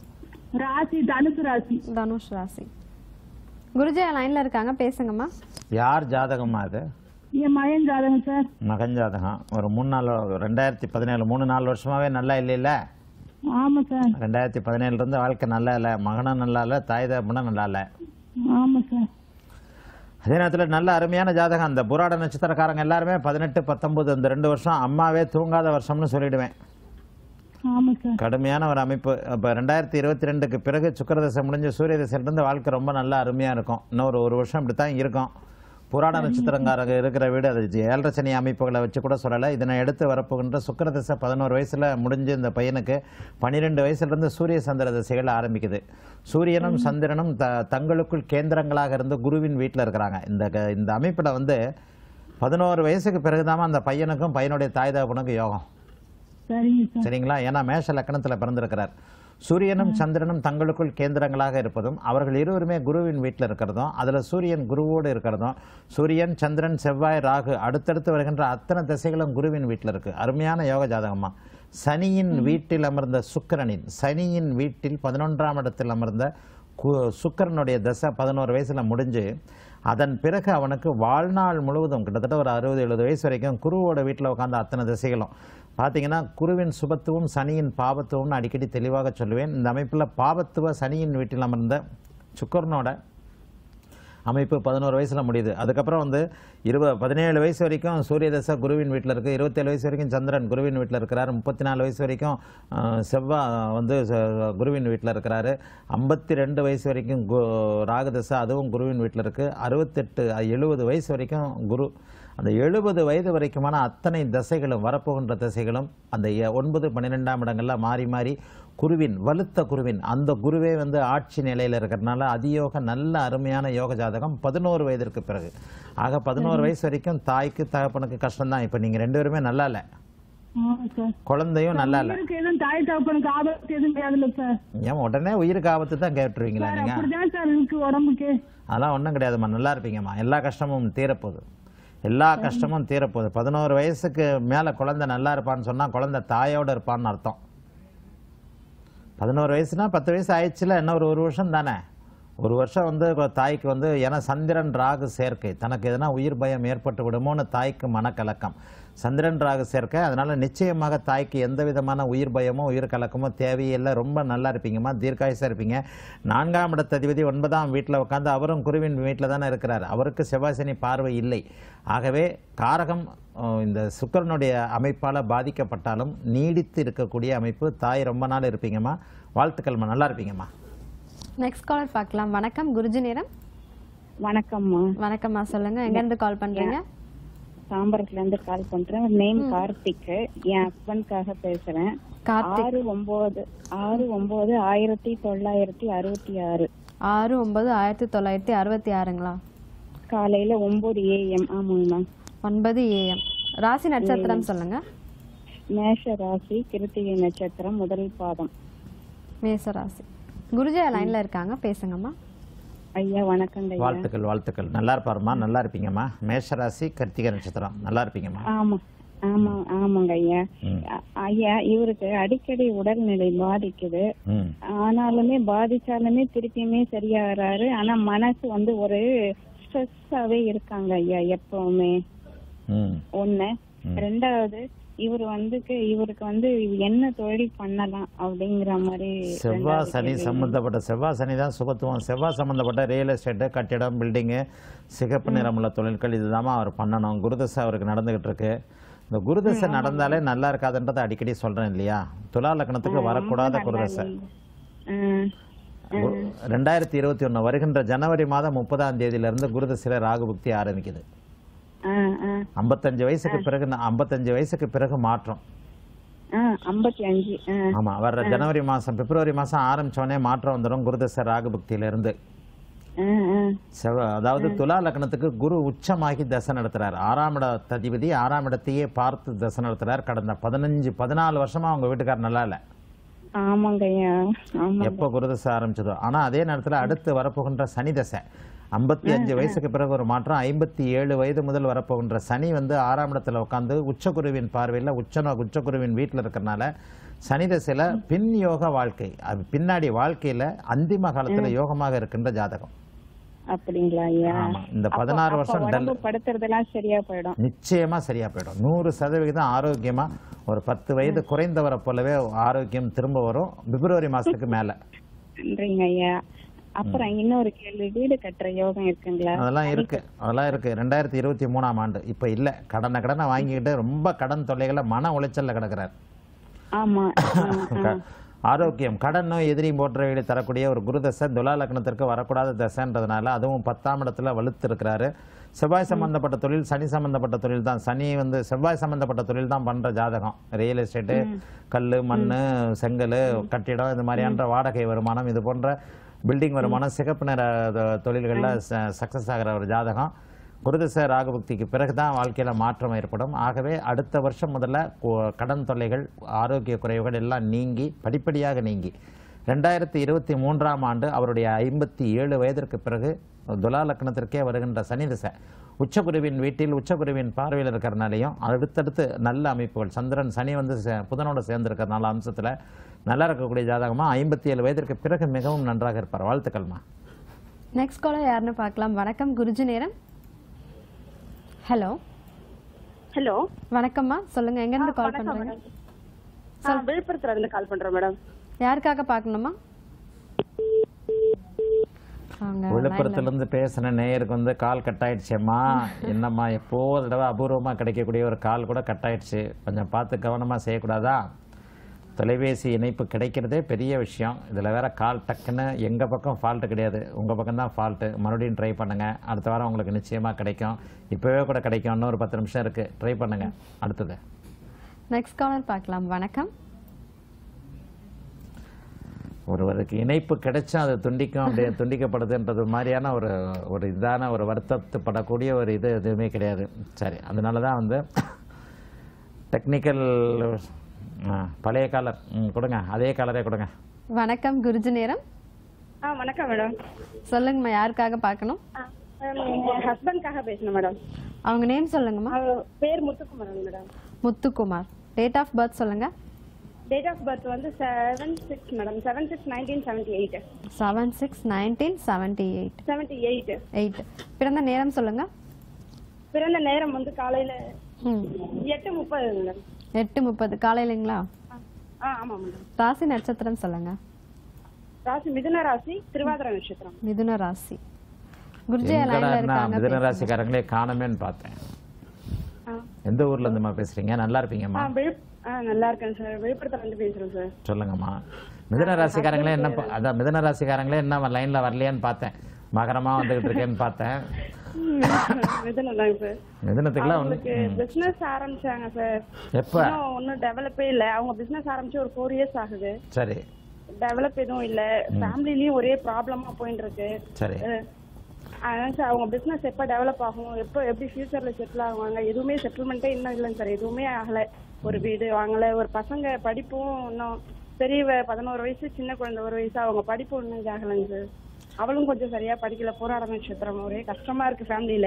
ராசி தனுசு ராசி தனுஷ் ராசி குருஜி லைன்ல இருக்காங்க பேசுங்கம்மா யார் ஜாதகமா அது என் மயன் ஜாதகம் சார் மகன் ஜாதகம் ஒரு மூணு நாலு ரெண்டாயிரத்தி பதினேழு மூணு நாலு வருஷமாவே நல்லா இல்லைல்ல ஆமா சார் ரெண்டாயிரத்தி பதினேழுல இருந்து வாழ்க்கை நல்லா இல்லை மகனும் நல்லா இல்லை தாய் தகப்பனும் நல்லா இல்லை ஆமா சார் அதே நேரத்தில் நல்ல அருமையான ஜாதகம் அந்த புராட நட்சத்திரக்காரங்க எல்லாருமே பதினெட்டு பத்தொன்பது இந்த ரெண்டு வருஷம் அம்மாவே தூங்காத வருஷம்னு சொல்லிடுவேன் ஆமா சார் கடுமையான ஒரு அமைப்பு இப்போ ரெண்டாயிரத்தி இருபத்தி ரெண்டுக்கு பிறகு சுக்கரதசை முடிஞ்சு சூரிய தசையிலிருந்து வாழ்க்கை ரொம்ப நல்லா அருமையாக இருக்கும் இன்னும் ஒரு ஒரு வருஷம் இப்படி தான் இருக்கும் புராண நட்சத்திரங்காரங்க இருக்கிற வீடு அது ஜி- ஏழரை சனி அமைப்புகளை வச்சு கூட சொல்லலை இதனை எடுத்து வரப்போகின்ற சுக்கரதசை பதினோரு வயசில் முடிஞ்சு இந்த பையனுக்கு பன்னிரெண்டு வயசுலேருந்து சூரிய சந்திர திசைகள் ஆரம்பிக்குது சூரியனும் சந்திரனும் த தங்களுக்குள் கேந்திரங்களாக இருந்து குருவின் வீட்டில் இருக்கிறாங்க இந்த க- இந்த அமைப்பில் வந்து பதினோரு வயசுக்கு பிறகுதாம்மா அந்த பையனுக்கும் பையனுடைய தாய் தகப்பனுக்கும் யோகம் சரிங்க சார் சரிங்களா ஏன்னா மேஷ லக்கணத்தில் பிறந்திருக்கிறார் சூரியனும் சந்திரனும் தங்களுக்குள் கேந்திரங்களாக இருப்பதும் அவர்கள் இருவருமே குருவின் வீட்டில் இருக்கிறதும் அதில் சூரியன் குருவோடு இருக்கிறதும் சூரியன் சந்திரன் செவ்வாய் ராகு அடுத்தடுத்து வருகின்ற அத்தனை திசைகளும் குருவின் வீட்டில் இருக்கு அருமையான யோக ஜாதகமா சனியின் வீட்டில் அமர்ந்த சுக்கிரனின் சனியின் வீட்டில் பதினொன்றாம் இடத்தில் அமர்ந்த கு- சுக்கிரனுடைய தசை பதினோரு வயசுல முடிஞ்சு அதன் பிறகு அவனுக்கு வாழ்நாள் முழுவதும் கிட்டத்தட்ட ஒரு அறுபது எழுபது வயசு வரைக்கும் குருவோட வீட்டில் உட்கார்ந்த அத்தனை திசைகளும் பார்த்தீங்கன்னா குருவின் சுபத்துவம் சனியின் பாபத்துவம்னு அடிக்கடி தெளிவாக சொல்லுவேன் இந்த அமைப்பில் பாபத்துவ சனியின் வீட்டில் அமர்ந்த சுக்கரனோட அமைப்பு பதினோரு வயசில் முடியுது அதுக்கப்புறம் வந்து இருபது பதினேழு வயசு வரைக்கும் சூரிய தசை குருவின் வீட்டில் இருக்குது இருபத்தேழு வயசு வரைக்கும் சந்திரன் குருவின் வீட்டில் இருக்கிறார் முப்பத்தி நாலு வயசு வரைக்கும் அஹ், செவ்வாய் வந்து ச- குருவின் வீட்டில் இருக்கிறாரு ஐம்பத்தி ரெண்டு வயசு வரைக்கும் கு ராகு தசை அதுவும் குருவின் வீட்டில் இருக்குது அறுபத்தெட்டு எழுபது வயசு வரைக்கும் குரு அந்த எழுபது வயது வரைக்குமான அத்தனை தசைகளும் வரப்போகின்ற தசைகளும் அந்த எ- ஒன்பது பன்னிரெண்டாம் இடங்கள்ல மாறி மாறி குருவின் வலுத்த குருவின் அந்த குருவே வந்து ஆட்சி நிலையில் இருக்கிறதுனால அதியோக நல்ல அருமையான யோக ஜாதகம் பதினோரு வயதிற்கு பிறகு ஆக பதினோரு வயசு வரைக்கும் தாய்க்கு தகப்பனுக்கு கஷ்டம்தான் இப்போ நீங்கள் ரெண்டு பேருமே நல்லா இல்லை ஆமா சார் குழந்தையும் நல்லா இல்லை உயிருக்கு எதுவும் தாய் தகப்பனுக்கு ஆபத்து எதுவும் கிடையாதுல்ல சார் ஏன் உடனே உயிருக்கு ஆபத்து தான் கேட்டுருவீங்களா சார் நீங்கள் அப்படிதான் சார் இருக்கு உடம்புக்கு அதெல்லாம் ஒன்றும் கிடையாதும்மா நல்லா இருப்பீங்கம்மா எல்லா கஷ்டமும் தீரப்போகுது எல்லா கஷ்டமும் தீரப்போகுது பதினோரு வயசுக்கு மேலே குழந்தை நல்லா இருப்பான்னு சொன்னால் குழந்தை தாயோட இருப்பான்னு அர்த்தம் பதினோரு வயசுனா பத்து வயசு ஆயிடுச்சுல இன்னும் ஒரு ஒரு வருஷம் தானே ஒரு வருஷம் வந்து இப்ப தாய்க்கு வந்து ஏன்னா சந்திரன் ராகு சேர்க்கை தனக்கு எதனா உயிர் பயம் ஏற்பட்டு விடுமோன்னு தாய்க்கு மனக்கலக்கம் சந்திரன் ராகு சேர்க்கை அதனால நிச்சயமாக தாய்க்கு எந்த விதமான உயிர் பயமோ உயிர் கலக்கமோ தேவையில்லை ரொம்ப நல்லா இருப்பீங்கம்மா தீர்க்காயுசா இருப்பீங்க நான்காம் இடத்ததிபதி ஒன்பதாம் வீட்டில் உட்காந்து அவரும் குருவின் வீட்டில் தானே இருக்கிறார் அவருக்கு செவ்வாசனி பார்வை இல்லை ஆகவே காரகம் அஹ், இந்த சுக்கிரனுடைய அமைப்பால் பாதிக்கப்பட்டாலும் நீடித்து இருக்கக்கூடிய அமைப்பு தாய் ரொம்ப நாள் இருப்பீங்கம்மா வாழ்த்துக்கள்மா நல்லா இருப்பீங்கம்மா நெக்ஸ்ட் காலர் பார்க்கலாம் வணக்கம் குருஜி நேரம் வணக்கம்மா வணக்கம்மா சொல்லுங்க எங்க இருந்து கால் பண்றீங்க தாம்பரத்துல இருந்து கால் பண்றேன் நேம் கார்த்திக் என் ஹஸ்பண்ட்காக பேசுறேன் கார்த்திக். ஆறு ஒன்பது ஆறு ஒன்பது ஆயிரத்தி தொள்ளாயிரத்தி அறுபத்தி ஆறு ஆறு ஒன்பது ஆயிரத்தி தொள்ளாயிரத்தி அறுபத்தி ஆறுங்களா காலையில ஒன்பது ஏஎம் ஆமாங்கண்ணா ஒன்பது ஏஎம் ராசி நட்சத்திரம் சொல்லுங்க மேஷ ராசி கிருத்திகை நட்சத்திரம் முதல் பாதம் மேச ராசி குருஜி லைன்ல இருக்காங்க பேசுங்கம்மா ஐயா வணக்கங்க ஐயா வாழ்த்துக்கள் வாழ்த்துக்கள் நல்லா இருப்பாருமா நல்லா இருப்பீங்கம்மா மேஷராசி கர்த்திகை நட்சத்திரம் நல்லா இருப்பீங்கம்மா ஆமா ஆமா ஆமாங்க ஐயா ம். அ- ஐயா இவருக்கு அடிக்கடி உடல்நிலை பாதிக்குது ம் ஆனாலுமே பாதிச்சாலுமே திருப்பியுமே சரியாகிறாரு ஆனா மனசு வந்து ஒரு ஸ்ட்ரெஸ்ஸாவே இருக்காங்க ஐயா எப்பவுமே ம் ஒண்ணு ரெண்டாவது இவர் வந்து இவருக்கு வந்து என்ன தொழில் பண்ணலாம் அப்படிங்கிற மாதிரி செவ்வாய் ரெண்டாவது சனி கேள்வி. சம்பந்தப்பட்ட செவ்வாய் சனி தான் சுபத்துவம் செவ்வாய் சம்பந்தப்பட்ட ரியல் எஸ்டேட்டு கட்டிடம் பில்டிங்கு சிகப்பு நிறமுள்ள தொழில்கள் இதுதாம்மா அவர் பண்ணணும் குருதசை அவருக்கு நடந்துகிட்டு இருக்கு இந்த குருதசை நடந்தாலே நல்லா இருக்காதுன்றதை அடிக்கடி சொல்றேன் இல்லையா துலா லக்னத்துக்கு வரக்கூடாத குருதசை ம், கு- ரெண்டாயிரத்தி இருபத்தி ஒன்று வருகின்ற ஜனவரி மாதம் முப்பதாம் தேதியிலிருந்து குருதசையில ராகு புக்தி ஆரம்பிக்குது ஆ, ஆ, ஐம்பத்தஞ்சு வயசுக்கு பிறகு ஐம்பத்தஞ்சு வயசுக்கு பிறகு மாற்றம் ஆ, ஐம்பத்தி அஞ்சு ஆ, ஆமா வர்ற ஜனவரி மாசம் பிப்ரவரி மாசம் ஆரம்பிச்சோடனே மாற்றம் வந்துடும் குருதசை ராகு புக்தியில இருந்து ஆ, ஆ. செவ அதாவது துலா லக்னத்துக்கு குரு உச்சமாகி தசை நடத்துறார் ஆறாம் இட அதிபதி ஆறாம் இடத்தையே பார்த்து தசை நடத்துறார் கடந்த பதினஞ்சு பதினாலு வருஷமா அவங்க வீட்டுக்காரர் நல்லா இல்லை ஆமாங்க ஐயா ஆமா எப்போ குரு தசை ஆரம்பிச்சதோ ஆனா அதே நேரத்துல அடுத்து வரப்போகின்ற சனி தசை ஐம்பத்தி அஞ்சு வயசுக்கு பிறகு ஒரு மாற்றம் ஐம்பத்தி ஏழு வயது முதல் வரப்போகின்ற சனி வந்து ஆறாம் இடத்துல உட்காந்து உச்சகுருவின் பார்வையில் உச்ச உச்சகுருவின் வீட்டில் இருக்கிறனால சனி தசையில பின் யோக வாழ்க்கை அது பின்னாடி வாழ்க்கையில அந்திம காலத்துல யோகமாக இருக்கின்ற ஜாதகம் அப்படிங்களா ஐயா ஆமா. இந்த அப்ப- 16 அப்ப வருஷம் உடம்பு டல். படுத்துறதெல்லாம் சரியா போயிடும் நிச்சயமா சரியா போயிடும் நூறு சதவிகிதம் ஆரோக்கியமா ஒரு பத்து வயது குறைந்தவரை போலவே ஆரோக்கியம் திரும்ப வரும் பிப்ரவரி மாசத்துக்கு மேல நன்றிங்க ஐயா அப்புறம் இன்னொரு கேள்வி வீடு கட்டுற யோகம் இருக்குங்களா அதெல்லாம் இருக்கு அதெல்லாம் இருக்கு ரெண்டாயிரத்தி இருபத்தி மூணாம் ஆண்டு இப்ப இல்ல கடனை கடனை வாங்கிக்கிட்டு ரொம்ப கடன் தொல்லைகளை மன உளைச்சல்ல கிடக்குறாரு ஆமா ஆ, ஆ. ஆரோக்கியம் கடன் நோய் எதிரியும் போன்ற வீடு தரக்கூடிய ஒரு குரு தசை துலா லக்னத்திற்கு வரக்கூடாத தசைன்றதுனால அதுவும் பத்தாம் இடத்துல வலுத்து இருக்கிறாரு செவ்வாய் சம்பந்தப்பட்ட தொழில் சனி சம்பந்தப்பட்ட தொழில் தான் சனி வந்து செவ்வாய் சம்பந்தப்பட்ட தொழில் தான் பண்ற ஜாதகம் ரியல் எஸ்டேட்டு கல் மண் செங்கல் கட்டிடம் இது மாதிரியான வாடகை வருமானம் இது போன்ற பில்டிங் வருமானம் சிகப்பு நிற தொ- தொழில்கள்ல சக்சஸ் ஆகிற ஒரு ஜாதகம் குருதச ராகபக்திக்கு பிறகு தான் வாழ்க்கையில் மாற்றம் ஏற்படும் ஆகவே அடுத்த வருஷம் முதல்ல கு- கடன் தொல்லைகள் ஆரோக்கிய குறைவுகள் எல்லாம் நீங்கி படிப்படியாக நீங்கி ரெண்டாயிரத்தி இருபத்தி மூன்றாம் ஆண்டு அவருடைய ஐம்பத்தி ஏழு வயதிற்கு பிறகு துலா லக்னத்திற்கே வருகின்ற சனி திசை உச்சகுருவின் வீட்டில் உச்சகுருவின் பார்வையில் இருக்கிறனாலையும் அடுத்தடுத்து நல்ல அமைப்புகள் சந்திரன் சனி வந்து சே- புதனோட சேர்ந்திருக்கிறனால அம்சத்தில் நல்லா இருக்கக்கூடிய ஜாதகமா ஐம்பத்தி ஏழு வயதிற்கு பிறகு மிகவும் நன்றாக இருப்பார் வாழ்த்துக்கள்மா நெக்ஸ்ட் காலர் யாருன்னு பார்க்கலாம் வணக்கம் குருஜி நேரம் ஹலோ ஹலோ வணக்கம்மா சொல்லுங்க எங்க இருந்து கால் பண்றீங்க விழுப்புரத்துல இருந்து கால் பண்றேன் மேடம் யாருக்காக பார்க்கணுமா அவங்க விழுப்புரத்துல இருந்து பேசின நேயருக்கு வந்து கால் கட் ஆயிடுச்சேம்மா என்னம்மா எப்போ ஒரு தடவை அபூர்வமா கிடைக்கக்கூடிய ஒரு கால் கூட கட் ஆயிடுச்சு கொஞ்சம் பார்த்து கவனமா செய்யக்கூடாதா தொலைபேசி இணைப்பு கிடைக்கிறதே பெரிய விஷயம் இதுல வேற கால் டக்குன்னு எங்க பக்கம் ஃபால்ட்டு கிடையாது உங்க பக்கம் தான் ஃபால்ட்டு மறுபடியும் ட்ரை பண்ணுங்க அடுத்த வாரம் உங்களுக்கு நிச்சயமா கிடைக்கும் இப்பவே கூட கிடைக்கும் இன்னும் ஒரு பத்து நிமிஷம் இருக்கு ட்ரை பண்ணுங்க அடுத்தது நெக்ஸ்ட் காலர் பார்க்கலாம் வணக்கம் ஒருவருக்கு இணைப்பு கிடைச்சும் அது துண்டிக்கும் அப்படியே துண்டிக்கப்படுதுன்றது மாதிரியான ஒரு ஒரு இதான ஒரு வருத்தப்படக்கூடிய ஒரு இது எதுவுமே கிடையாது சரி அதனால தான் வந்து டெக்னிக்கல் பழைய காலர் ம், கொடுங்க அதே காலரே கொடுங்க வணக்கம் குருஜி நேரம் ஆ வணக்கம் மேடம் சொல்லுங்கம்மா யாருக்காக பார்க்கணும் என் ஹஸ்பண்ட்காக பேசணும் மேடம் அவங்க நேம் சொல்லுங்கம்மா அவர் பேர் Muthukumaran madam Muthukumar date of birth சொல்லுங்க டேட் ஆஃப் பர்த் வந்து seven six madam seven six nineteen seventy eight seven six nineteen seventy eight seventy eight eight பிறந்த நேரம் சொல்லுங்க பிறந்த நேரம் வந்து காலையில ம் எட்டு முப்பது மேடம் எட்டு முப்பது காலையிலங்களா ஆ ஆமா மேடம் ராசி நட்சத்திரம் சொல்லுங்க ராசி மிதுன ராசி திருவாதிரை நட்சத்திரம் மிதுன ராசி குருஜி லைன்ல எங்கடா இருக்காங்க மிதன பேசுங்க. ராசிக்காரங்களே காணமேன்னு பார்த்தேன் ஆ. எந்த ஊர்ல இருந்துமா பேசுறீங்க நல்லா இருப்பீங்கம்மா ஆ விழுப் ஆ நல்லா இருக்கேன் சார் விழுப்புரத்துல இருந்து பேசுறேன் சார் சொல்லுங்கம்மா மிதன ராசிக்காரங்களே என்ன ப- அதான் மிதன ராசிக்காரங்களே என்ன லைன்ல வரலையான்னு பார்த்தேன் மகரமா வந்துகிட்டு இருக்கேன்னு பார்த்தேன் மிதுனம் தாங்க சார் மிதனத்துக்குலாம் அவங்களுக்கு ஒண்ணு- ம். பிசினஸ் ஆரம்பிச்சாங்க சார் எப்ப இன்னும் ஒன்னும் டெவலப்பே இல்ல அவங்க பிசினஸ் ஆரம்பிச்சு ஒரு ஃபோர் இயர்ஸ் ஆகுது சரி டெவலப் எதுவும் இல்ல ஃபேமிலிலயும் ஒரே ப்ராப்ளமா போயிட்டு இருக்கு சரி அஹ் அதான் சார் அவங்க பிசினஸ் எப்ப டெவலப் ஆகும் எப்ப எப்படி ஃபியூச்சர்ல செட்டில் ஆகுவாங்க எதுவுமே செட்டில்மெண்ட்டே இன்னும் இல்லைங்க சார் எதுவுமே ஆகல ஒரு வீடு வாங்கல ஒரு பசங்க படிப்பும் இன்னும் பெரியவ பதினோரு வயசு சின்ன குழந்தை ஒரு வயசு அவங்க படிப்பு ஒன்றும் இதாகலைங்க சார் அவளும் கொஞ்சம் சரியா படிக்கல போராட நட்சத்திரம் ஒரே கஷ்டமா இருக்கு ஃபேமிலியில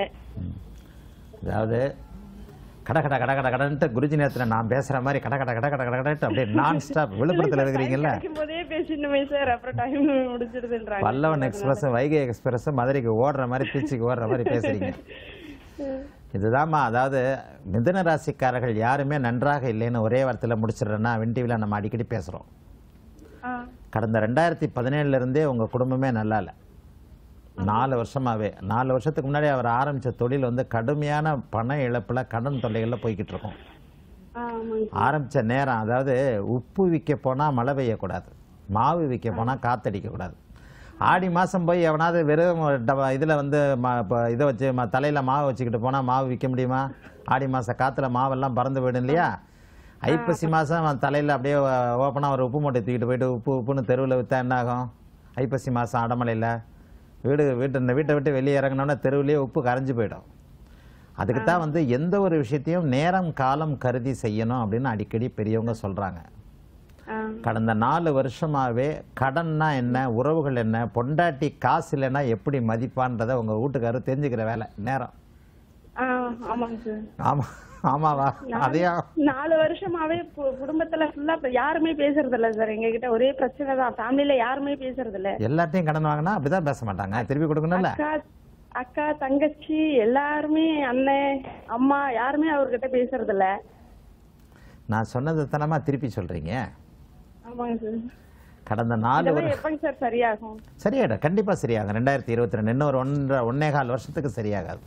அதாவது கட கட கட கட கடன்ட்டு குருஜி நேரத்தில் நான் பேசுற மாதிரி கட கட கட கட கட கடன்ட்டு அப்படியே நான் ஸ்டாப் விழுப்புரத்தில் இருக்கிறீங்கல்ல கிடைக்கும் போதே பேசிடணுமே சார் அப்புறம் டைம் முடிச்சிடுதுன்றாங்க பல்லவன் எக்ஸ்பிரஸ் வைகை எக்ஸ்பிரஸ் மதுரைக்கு ஓடுற மாதிரி திருச்சிக்கு ஓடுற மாதிரி பேசுறீங்க இதுதாம்மா அதாவது மிதுன ராசிக்காரர்கள் யாருமே நன்றாக இல்லைன்னு ஒரே வார்த்தையில் முடிச்சிடுறேன்னா வெண்டிவில் நம்ம அடிக்கடி பேசுகிறோம் ஆ கடந்த ரெண்டாயிரத்தி பதினேழுல இருந்தே உங்கள் குடும்பமே நல்லா இல்லை நாலு வருஷமாவே நாலு வருஷத்துக்கு முன்னாடி அவர் ஆரம்பிச்ச தொழில் வந்து கடுமையான பண இழப்புல கடன் தொல்லைகளில் போய்கிட்டு இருக்கும் ஆ, ஆமாங்க ஆரம்பிச்ச நேரம் அதாவது உப்பு விற்க போனால் மழை பெய்யக்கூடாது மாவு விற்க போனால் காத்தடிக்கக்கூடாது ஆடி மாதம் போய் எவனாவது வெறும் இதில் வந்து ம இப்போ இதை வச்சு ம தலையில் மாவு வச்சுக்கிட்டு போனால் மாவு விற்க முடியுமா ஆடி மாதம் காற்றுல மாவெல்லாம் பறந்து போயிடும் இல்லையா ஐப்பசி மாதம் தலையில் அப்படியே ஓப்பனாக ஒரு உப்பு மூட்டை தூக்கிட்டு போயிட்டு உப்பு உப்புன்னு தெருவில் விற்றா என்ன ஆகும் ஐப்பசி மாதம் அடமலையில் வீடு வீட்டு இந்த வீட்டை விட்டு வெளியே இறங்கினோன்னா தெருவுலேயே உப்பு கரைஞ்சு போயிடும் அதுக்கு தான் வந்து எந்த ஒரு விஷயத்தையும் நேரம் காலம் கருதி செய்யணும் அப்படின்னு அடிக்கடி பெரியவங்க சொல்றாங்க கடந்த நாலு வருஷமாவே கடன்னா என்ன உறவுகள் என்ன பொண்டாட்டி காசு இல்லைன்னா எப்படி மதிப்பான்றதை உங்க வீட்டுக்காரர் தெரிஞ்சுக்கிற வேலை நேரம் ஆ ஆமாங்க சார் ஆமா ஆமாவா அதையா நாலு வருஷமாவே கு- குடும்பத்துல ஃபுல்லா யாருமே பேசுறது இல்ல சார் எங்க கிட்ட ஒரே பிரச்சனை தான் ஃபேமிலில யாருமே பேசுறது இல்ல எல்லாத்தையும் கடன் வாங்கினா அப்படிதான் பேச மாட்டாங்க திருப்பி கொடுக்கணும்ல அக்கா அக்கா தங்கச்சி எல்லாருமே அண்ணன் அம்மா யாருமே அவர்கிட்ட பேசுறது இல்ல நான் சொன்னது தனமா திருப்பி சொல்றீங்க ஆமாங்க சார் கடந்த நாலு இதெல்லாம் வருஷம் எப்பங்க சார் சரியாகும் சரியாயிடும் கண்டிப்பா சரியாகும் ரெண்டாயிரத்தி இருபத்தி ரெண்டு இன்னும் ஒரு ஒன்றரை ஒன்னே கால் வருஷத்துக்கு சரியாகாது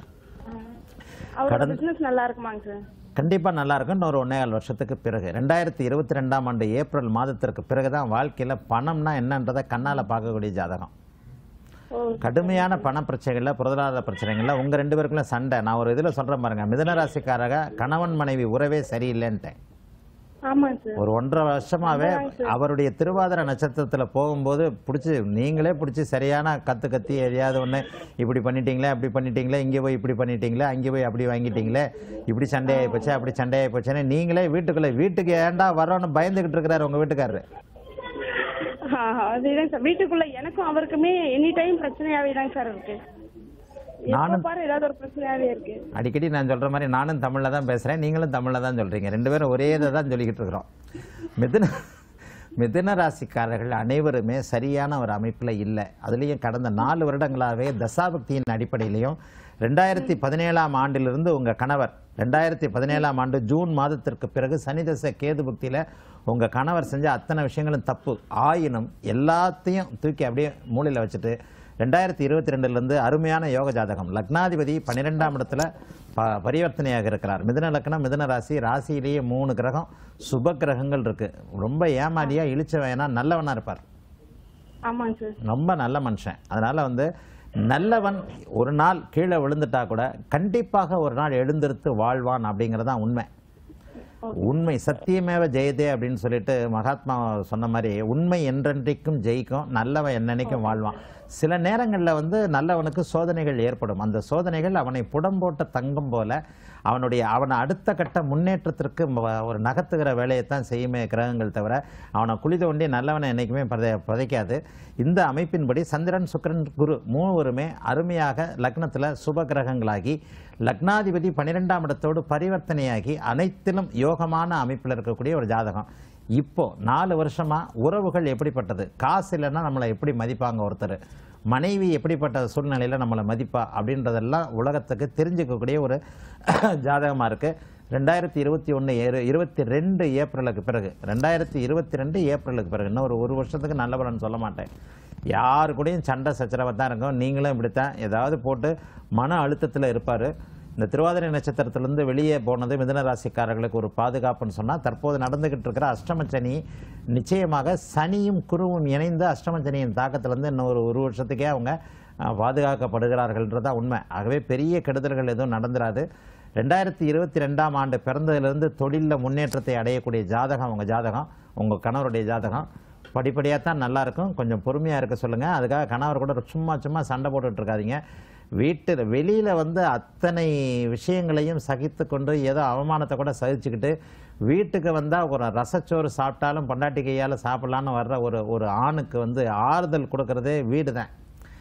அவரோட கடந்த- பிசினஸ் நல்லா இருக்குமாங்க சார் கண்டிப்பா நல்லா இருக்கும் இன்னொரு ஒன்னே கால் வருஷத்துக்கு பிறகு ரெண்டாயிரத்தி இருபத்தி ரெண்டாம் ஆண்டு ஏப்ரல் மாதத்திற்கு பிறகுதான் வாழ்க்கையில பணம்னா என்னன்றதை கண்ணால பார்க்கக்கூடிய ஜாதகம் கடுமையான பண பிரச்சனைகள்ல பொருளாதார பிரச்சனைகள்ல உங்க ரெண்டு பேருக்குள்ள சண்டை நான் ஒரு இதுல சொல்றேன் பாருங்க மிதனராசிக்காரக கணவன் மனைவி உறவே சரியில்லைன்ட்டேன் ஆமாங்க சார் ஒரு ஒன்றரை வருஷமாவே அவருடைய திருவாதிரை நட்சத்திரத்துல போகும்போது பிடிச்சி நீங்களே பிடிச்சி சரியான கத்து கத்தி எதையாவது ஒண்ணு இப்படி பண்ணிட்டீங்களே அப்படி பண்ணிட்டீங்களே இங்கே போய் இப்படி பண்ணிட்டீங்களே அங்கே போய் அப்படி வாங்கிட்டீங்களே இப்படி சண்டையாகி போச்சு அப்படி சண்டையாகி போச்சுன்னு நீங்களே வீட்டுக்குள்ள வீட்டுக்கு ஏன்டா வரோன்னு பயந்துகிட்டு இருக்கிறாரு உங்க வீட்டுக்காரரு ஆ, அதுதான் சார் வீட்டுக்குள்ள எனக்கும் அவருக்குமே எனி டைம் பிரச்சனையாவே தான் சார் இருக்கு எப்ப நானும் பாரு ஏதாவது ஒரு பிரச்சனையாவே இருக்கு அடிக்கடி நான் சொல்ற மாதிரி நானும் தமிழ்ல தான் பேசுறேன் நீங்களும் தமிழ்ல தான் சொல்றீங்க ரெண்டு பேரும் ஒரே இதை தான் சொல்லிக்கிட்டு இருக்கிறோம் மிதுன மிதுன ராசிக்காரர்கள் அனைவருமே சரியான ஒரு அமைப்புல இல்லை அதுலேயும் கடந்த நாலு வருடங்களாகவே தசாபக்தியின் அடிப்படையிலையும் ரெண்டாயிரத்தி பதினேழாம் ஆண்டிலிருந்து உங்க கணவர் ரெண்டாயிரத்தி பதினேழாம் ஆண்டு ஜூன் மாதத்திற்கு பிறகு சனிதச கேது பக்தியில உங்க கணவர் செஞ்ச அத்தனை விஷயங்களும் தப்பு ஆயினும் எல்லாத்தையும் தூக்கி அப்படியே மூலையில வச்சுட்டு ரெண்டாயிரத்தி இருபத்தி ரெண்டுலேருந்து அருமையான யோக ஜாதகம் லக்னாதிபதி பன்னிரெண்டாம் இடத்துல ப பரிவர்த்தனையாக இருக்கிறார் மிதுன லக்னம் மிதுன ராசி ராசியிலேயே மூணு கிரகம் சுப கிரகங்கள் இருக்கு ரொம்ப ஏமாடியா இழிச்சவனா நல்லவனா இருப்பார் ஆமாங்க சார் ரொம்ப நல்ல மனுஷன் அதனால வந்து நல்லவன் ஒரு நாள் கீழே விழுந்துட்டா கூட கண்டிப்பாக ஒரு நாள் எழுந்திருத்து வாழ்வான் அப்படிங்கறதுதான் உண்மை உண்மை சத்தியமேவ ஜெயதே அப்படின்னு சொல்லிட்டு மகாத்மா சொன்ன மாதிரி உண்மை என்றென்றைக்கும் ஜெயிக்கும் நல்லவன் என்னன்னைக்கும் வாழ்வான் சில நேரங்களில் வந்து நல்லவனுக்கு சோதனைகள் ஏற்படும் அந்த சோதனைகள் அவனை புடம்போட்ட தங்கம் போல அவனுடைய அவனை அடுத்த கட்ட முன்னேற்றத்திற்கு ம- ஒரு நகர்த்துகிற வேலையைத்தான் செய்யுமே கிரகங்கள் தவிர அவனை குழி தோண்டி நல்லவனை என்னைக்குமே பதை புதைக்காது இந்த அமைப்பின்படி சந்திரன் சுக்கிரன் குரு மூவருமே அருமையாக லக்னத்தில் சுப கிரகங்களாகி லக்னாதிபதி பன்னிரெண்டாம் இடத்தோடு பரிவர்த்தனையாகி அனைத்திலும் யோகமான அமைப்பில் இருக்கக்கூடிய ஒரு ஜாதகம் இப்போ நாலு வருஷமா உறவுகள் எப்படிப்பட்டது காசு இல்லைன்னா நம்மளை எப்படி மதிப்பாங்க ஒருத்தர் மனைவி எப்படிப்பட்ட சூழ்நிலையில் நம்மளை மதிப்பா அப்படின்றதெல்லாம் உலகத்துக்கு தெரிஞ்சுக்கக்கூடிய ஒரு ஜாதகமாக இருக்குது ரெண்டாயிரத்தி இருபத்தி ஒன்று இருபத்தி ரெண்டு ஏப்ரலுக்கு பிறகு ரெண்டாயிரத்தி இருபத்தி ரெண்டு ஏப்ரலுக்கு பிறகு இன்னும் ஒரு ஒரு வருஷத்துக்கு நல்ல பலன் சொல்ல மாட்டேன் யாரு கூடயும் சண்டை சச்சரவாக தான் இருக்கும் நீங்களும் இப்படித்தான் ஏதாவது போட்டு மன அழுத்தத்தில் இருப்பார் இந்த திருவாதிரை நட்சத்திரத்திலிருந்து வெளியே போனது மிதுன ராசிக்காரர்களுக்கு ஒரு பாதுகாப்புன்னு சொன்னால் தற்போது நடந்துகிட்டு இருக்கிற அஷ்டம சனி நிச்சயமாக சனியும் குருவும் இணைந்து அஷ்டம சனியின் தாக்கத்திலிருந்து இன்னும் ஒரு ஒரு வருஷத்துக்கே அவங்க அஹ், பாதுகாக்கப்படுகிறார்கள்ன்றதான் உண்மை ஆகவே பெரிய கெடுதல்கள் எதுவும் நடந்துராது ரெண்டாயிரத்தி இருபத்தி ரெண்டாம் ஆண்டு பிறந்ததிலிருந்து தொழிலில் முன்னேற்றத்தை அடையக்கூடிய ஜாதகம் உங்கள் ஜாதகம் உங்கள் கணவருடைய ஜாதகம் படிப்படியாக தான் நல்லா இருக்கும் கொஞ்சம் பொறுமையாக இருக்க சொல்லுங்கள் அதுக்காக கணவர் கூட சும்மா சும்மா சண்டை போட்டுட்டு இருக்காதீங்க வீட்டில் வெளியில் வந்து அத்தனை விஷயங்களையும் சகித்து கொண்டு ஏதோ அவமானத்தை கூட சகிச்சுக்கிட்டு வீட்டுக்கு வந்தால் ஒரு ரசச்சோறு சாப்பிட்டாலும் பொண்டாட்டி கையால் சாப்பிட்லான்னு வர்ற ஒரு ஒரு ஆணுக்கு வந்து ஆறுதல் கொடுக்கறதே வீடு தான்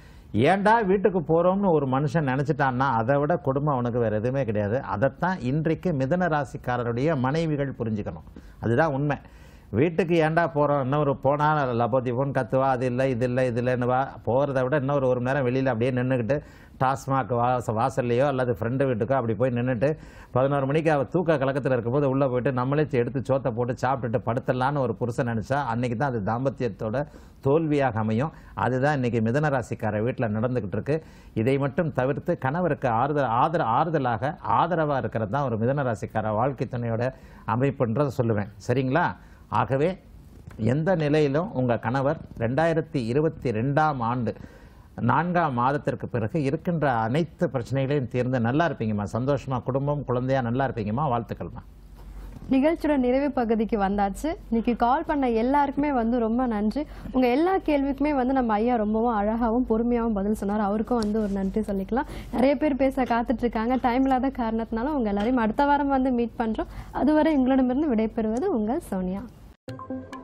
ஏன்டா வீட்டுக்கு போகிறோம்னு ஒரு மனுஷன் நினச்சிட்டான்னா அதை விட குடும்பம் அவனுக்கு வேறு எதுவுமே கிடையாது அதைத்தான் இன்றைக்கு மிதன ராசிக்காரருடைய மனைவிகள் புரிஞ்சுக்கணும் அதுதான் உண்மை வீட்டுக்கு ஏன்டா போகிறோம் இன்னொரு போனால் லபோதி போன் கத்துவா அது இல்லை இது இல்லை இது இல்லைன்னு வா போகிறத விட இன்னொரு ஒரு மணி நேரம் வெளியில் அப்படியே நின்றுக்கிட்டு டாஸ்மாக் வாச வாசல்லையோ அல்லது ஃப்ரெண்டு வீட்டுக்கோ அப்படி போய் நின்றுட்டு பதினோரு மணிக்கு அவள் தூக்க கலக்கத்தில் இருக்கும்போது உள்ளே போயிட்டு நம்மளே எடுத்து சோத்தை போட்டு சாப்பிட்டுட்டு படுத்துடலான்னு ஒரு புருஷன் நினச்சா அன்னைக்கு தான் அது தாம்பத்தியத்தோட தோல்வியாக அமையும் அதுதான் இன்னைக்கு மிதன ராசிக்கார வீட்டில் நடந்துக்கிட்டு இருக்கு இதை மட்டும் தவிர்த்து கணவருக்கு ஆறுதல் ஆதர ஆறுதலாக ஆதரவாக இருக்கிறது தான் ஒரு மிதன ராசிக்கார வாழ்க்கை துணையோட அமைப்புன்றதை சொல்லுவேன் சரிங்களா ஆகவே எந்த நிலையிலும் உங்கள் கணவர் ரெண்டாயிரத்தி இருபத்தி ரெண்டாம் ஆண்டு நான்காம் மாதத்திற்கு பிறகு இருக்கின்ற அனைத்து பிரச்சனைகளையும் தீர்ந்து நல்லா இருப்பீங்கம்மா சந்தோஷமா குடும்பம் குழந்தையா நல்லா இருப்பீங்கம்மா வாழ்த்துக்கள்மா நிகழ்ச்சியோட நிறைவு பகுதிக்கு வந்தாச்சு இன்னைக்கு கால் பண்ண எல்லாருக்குமே வந்து ரொம்ப நன்றி உங்க எல்லா கேள்விக்குமே வந்து நம்ம ஐயா ரொம்பவும் அழகாவும் பொறுமையாவும் பதில் சொன்னார் அவருக்கும் வந்து ஒரு நன்றி சொல்லிக்கலாம் நிறைய பேர் பேச காத்துட்டு இருக்காங்க டைம் இல்லாத காரணத்தினால உங்க எல்லாரையும் அடுத்த வாரம் வந்து மீட் பண்றோம் அதுவரை உங்களிடமிருந்து விடைபெறுவது உங்கள் சோனியா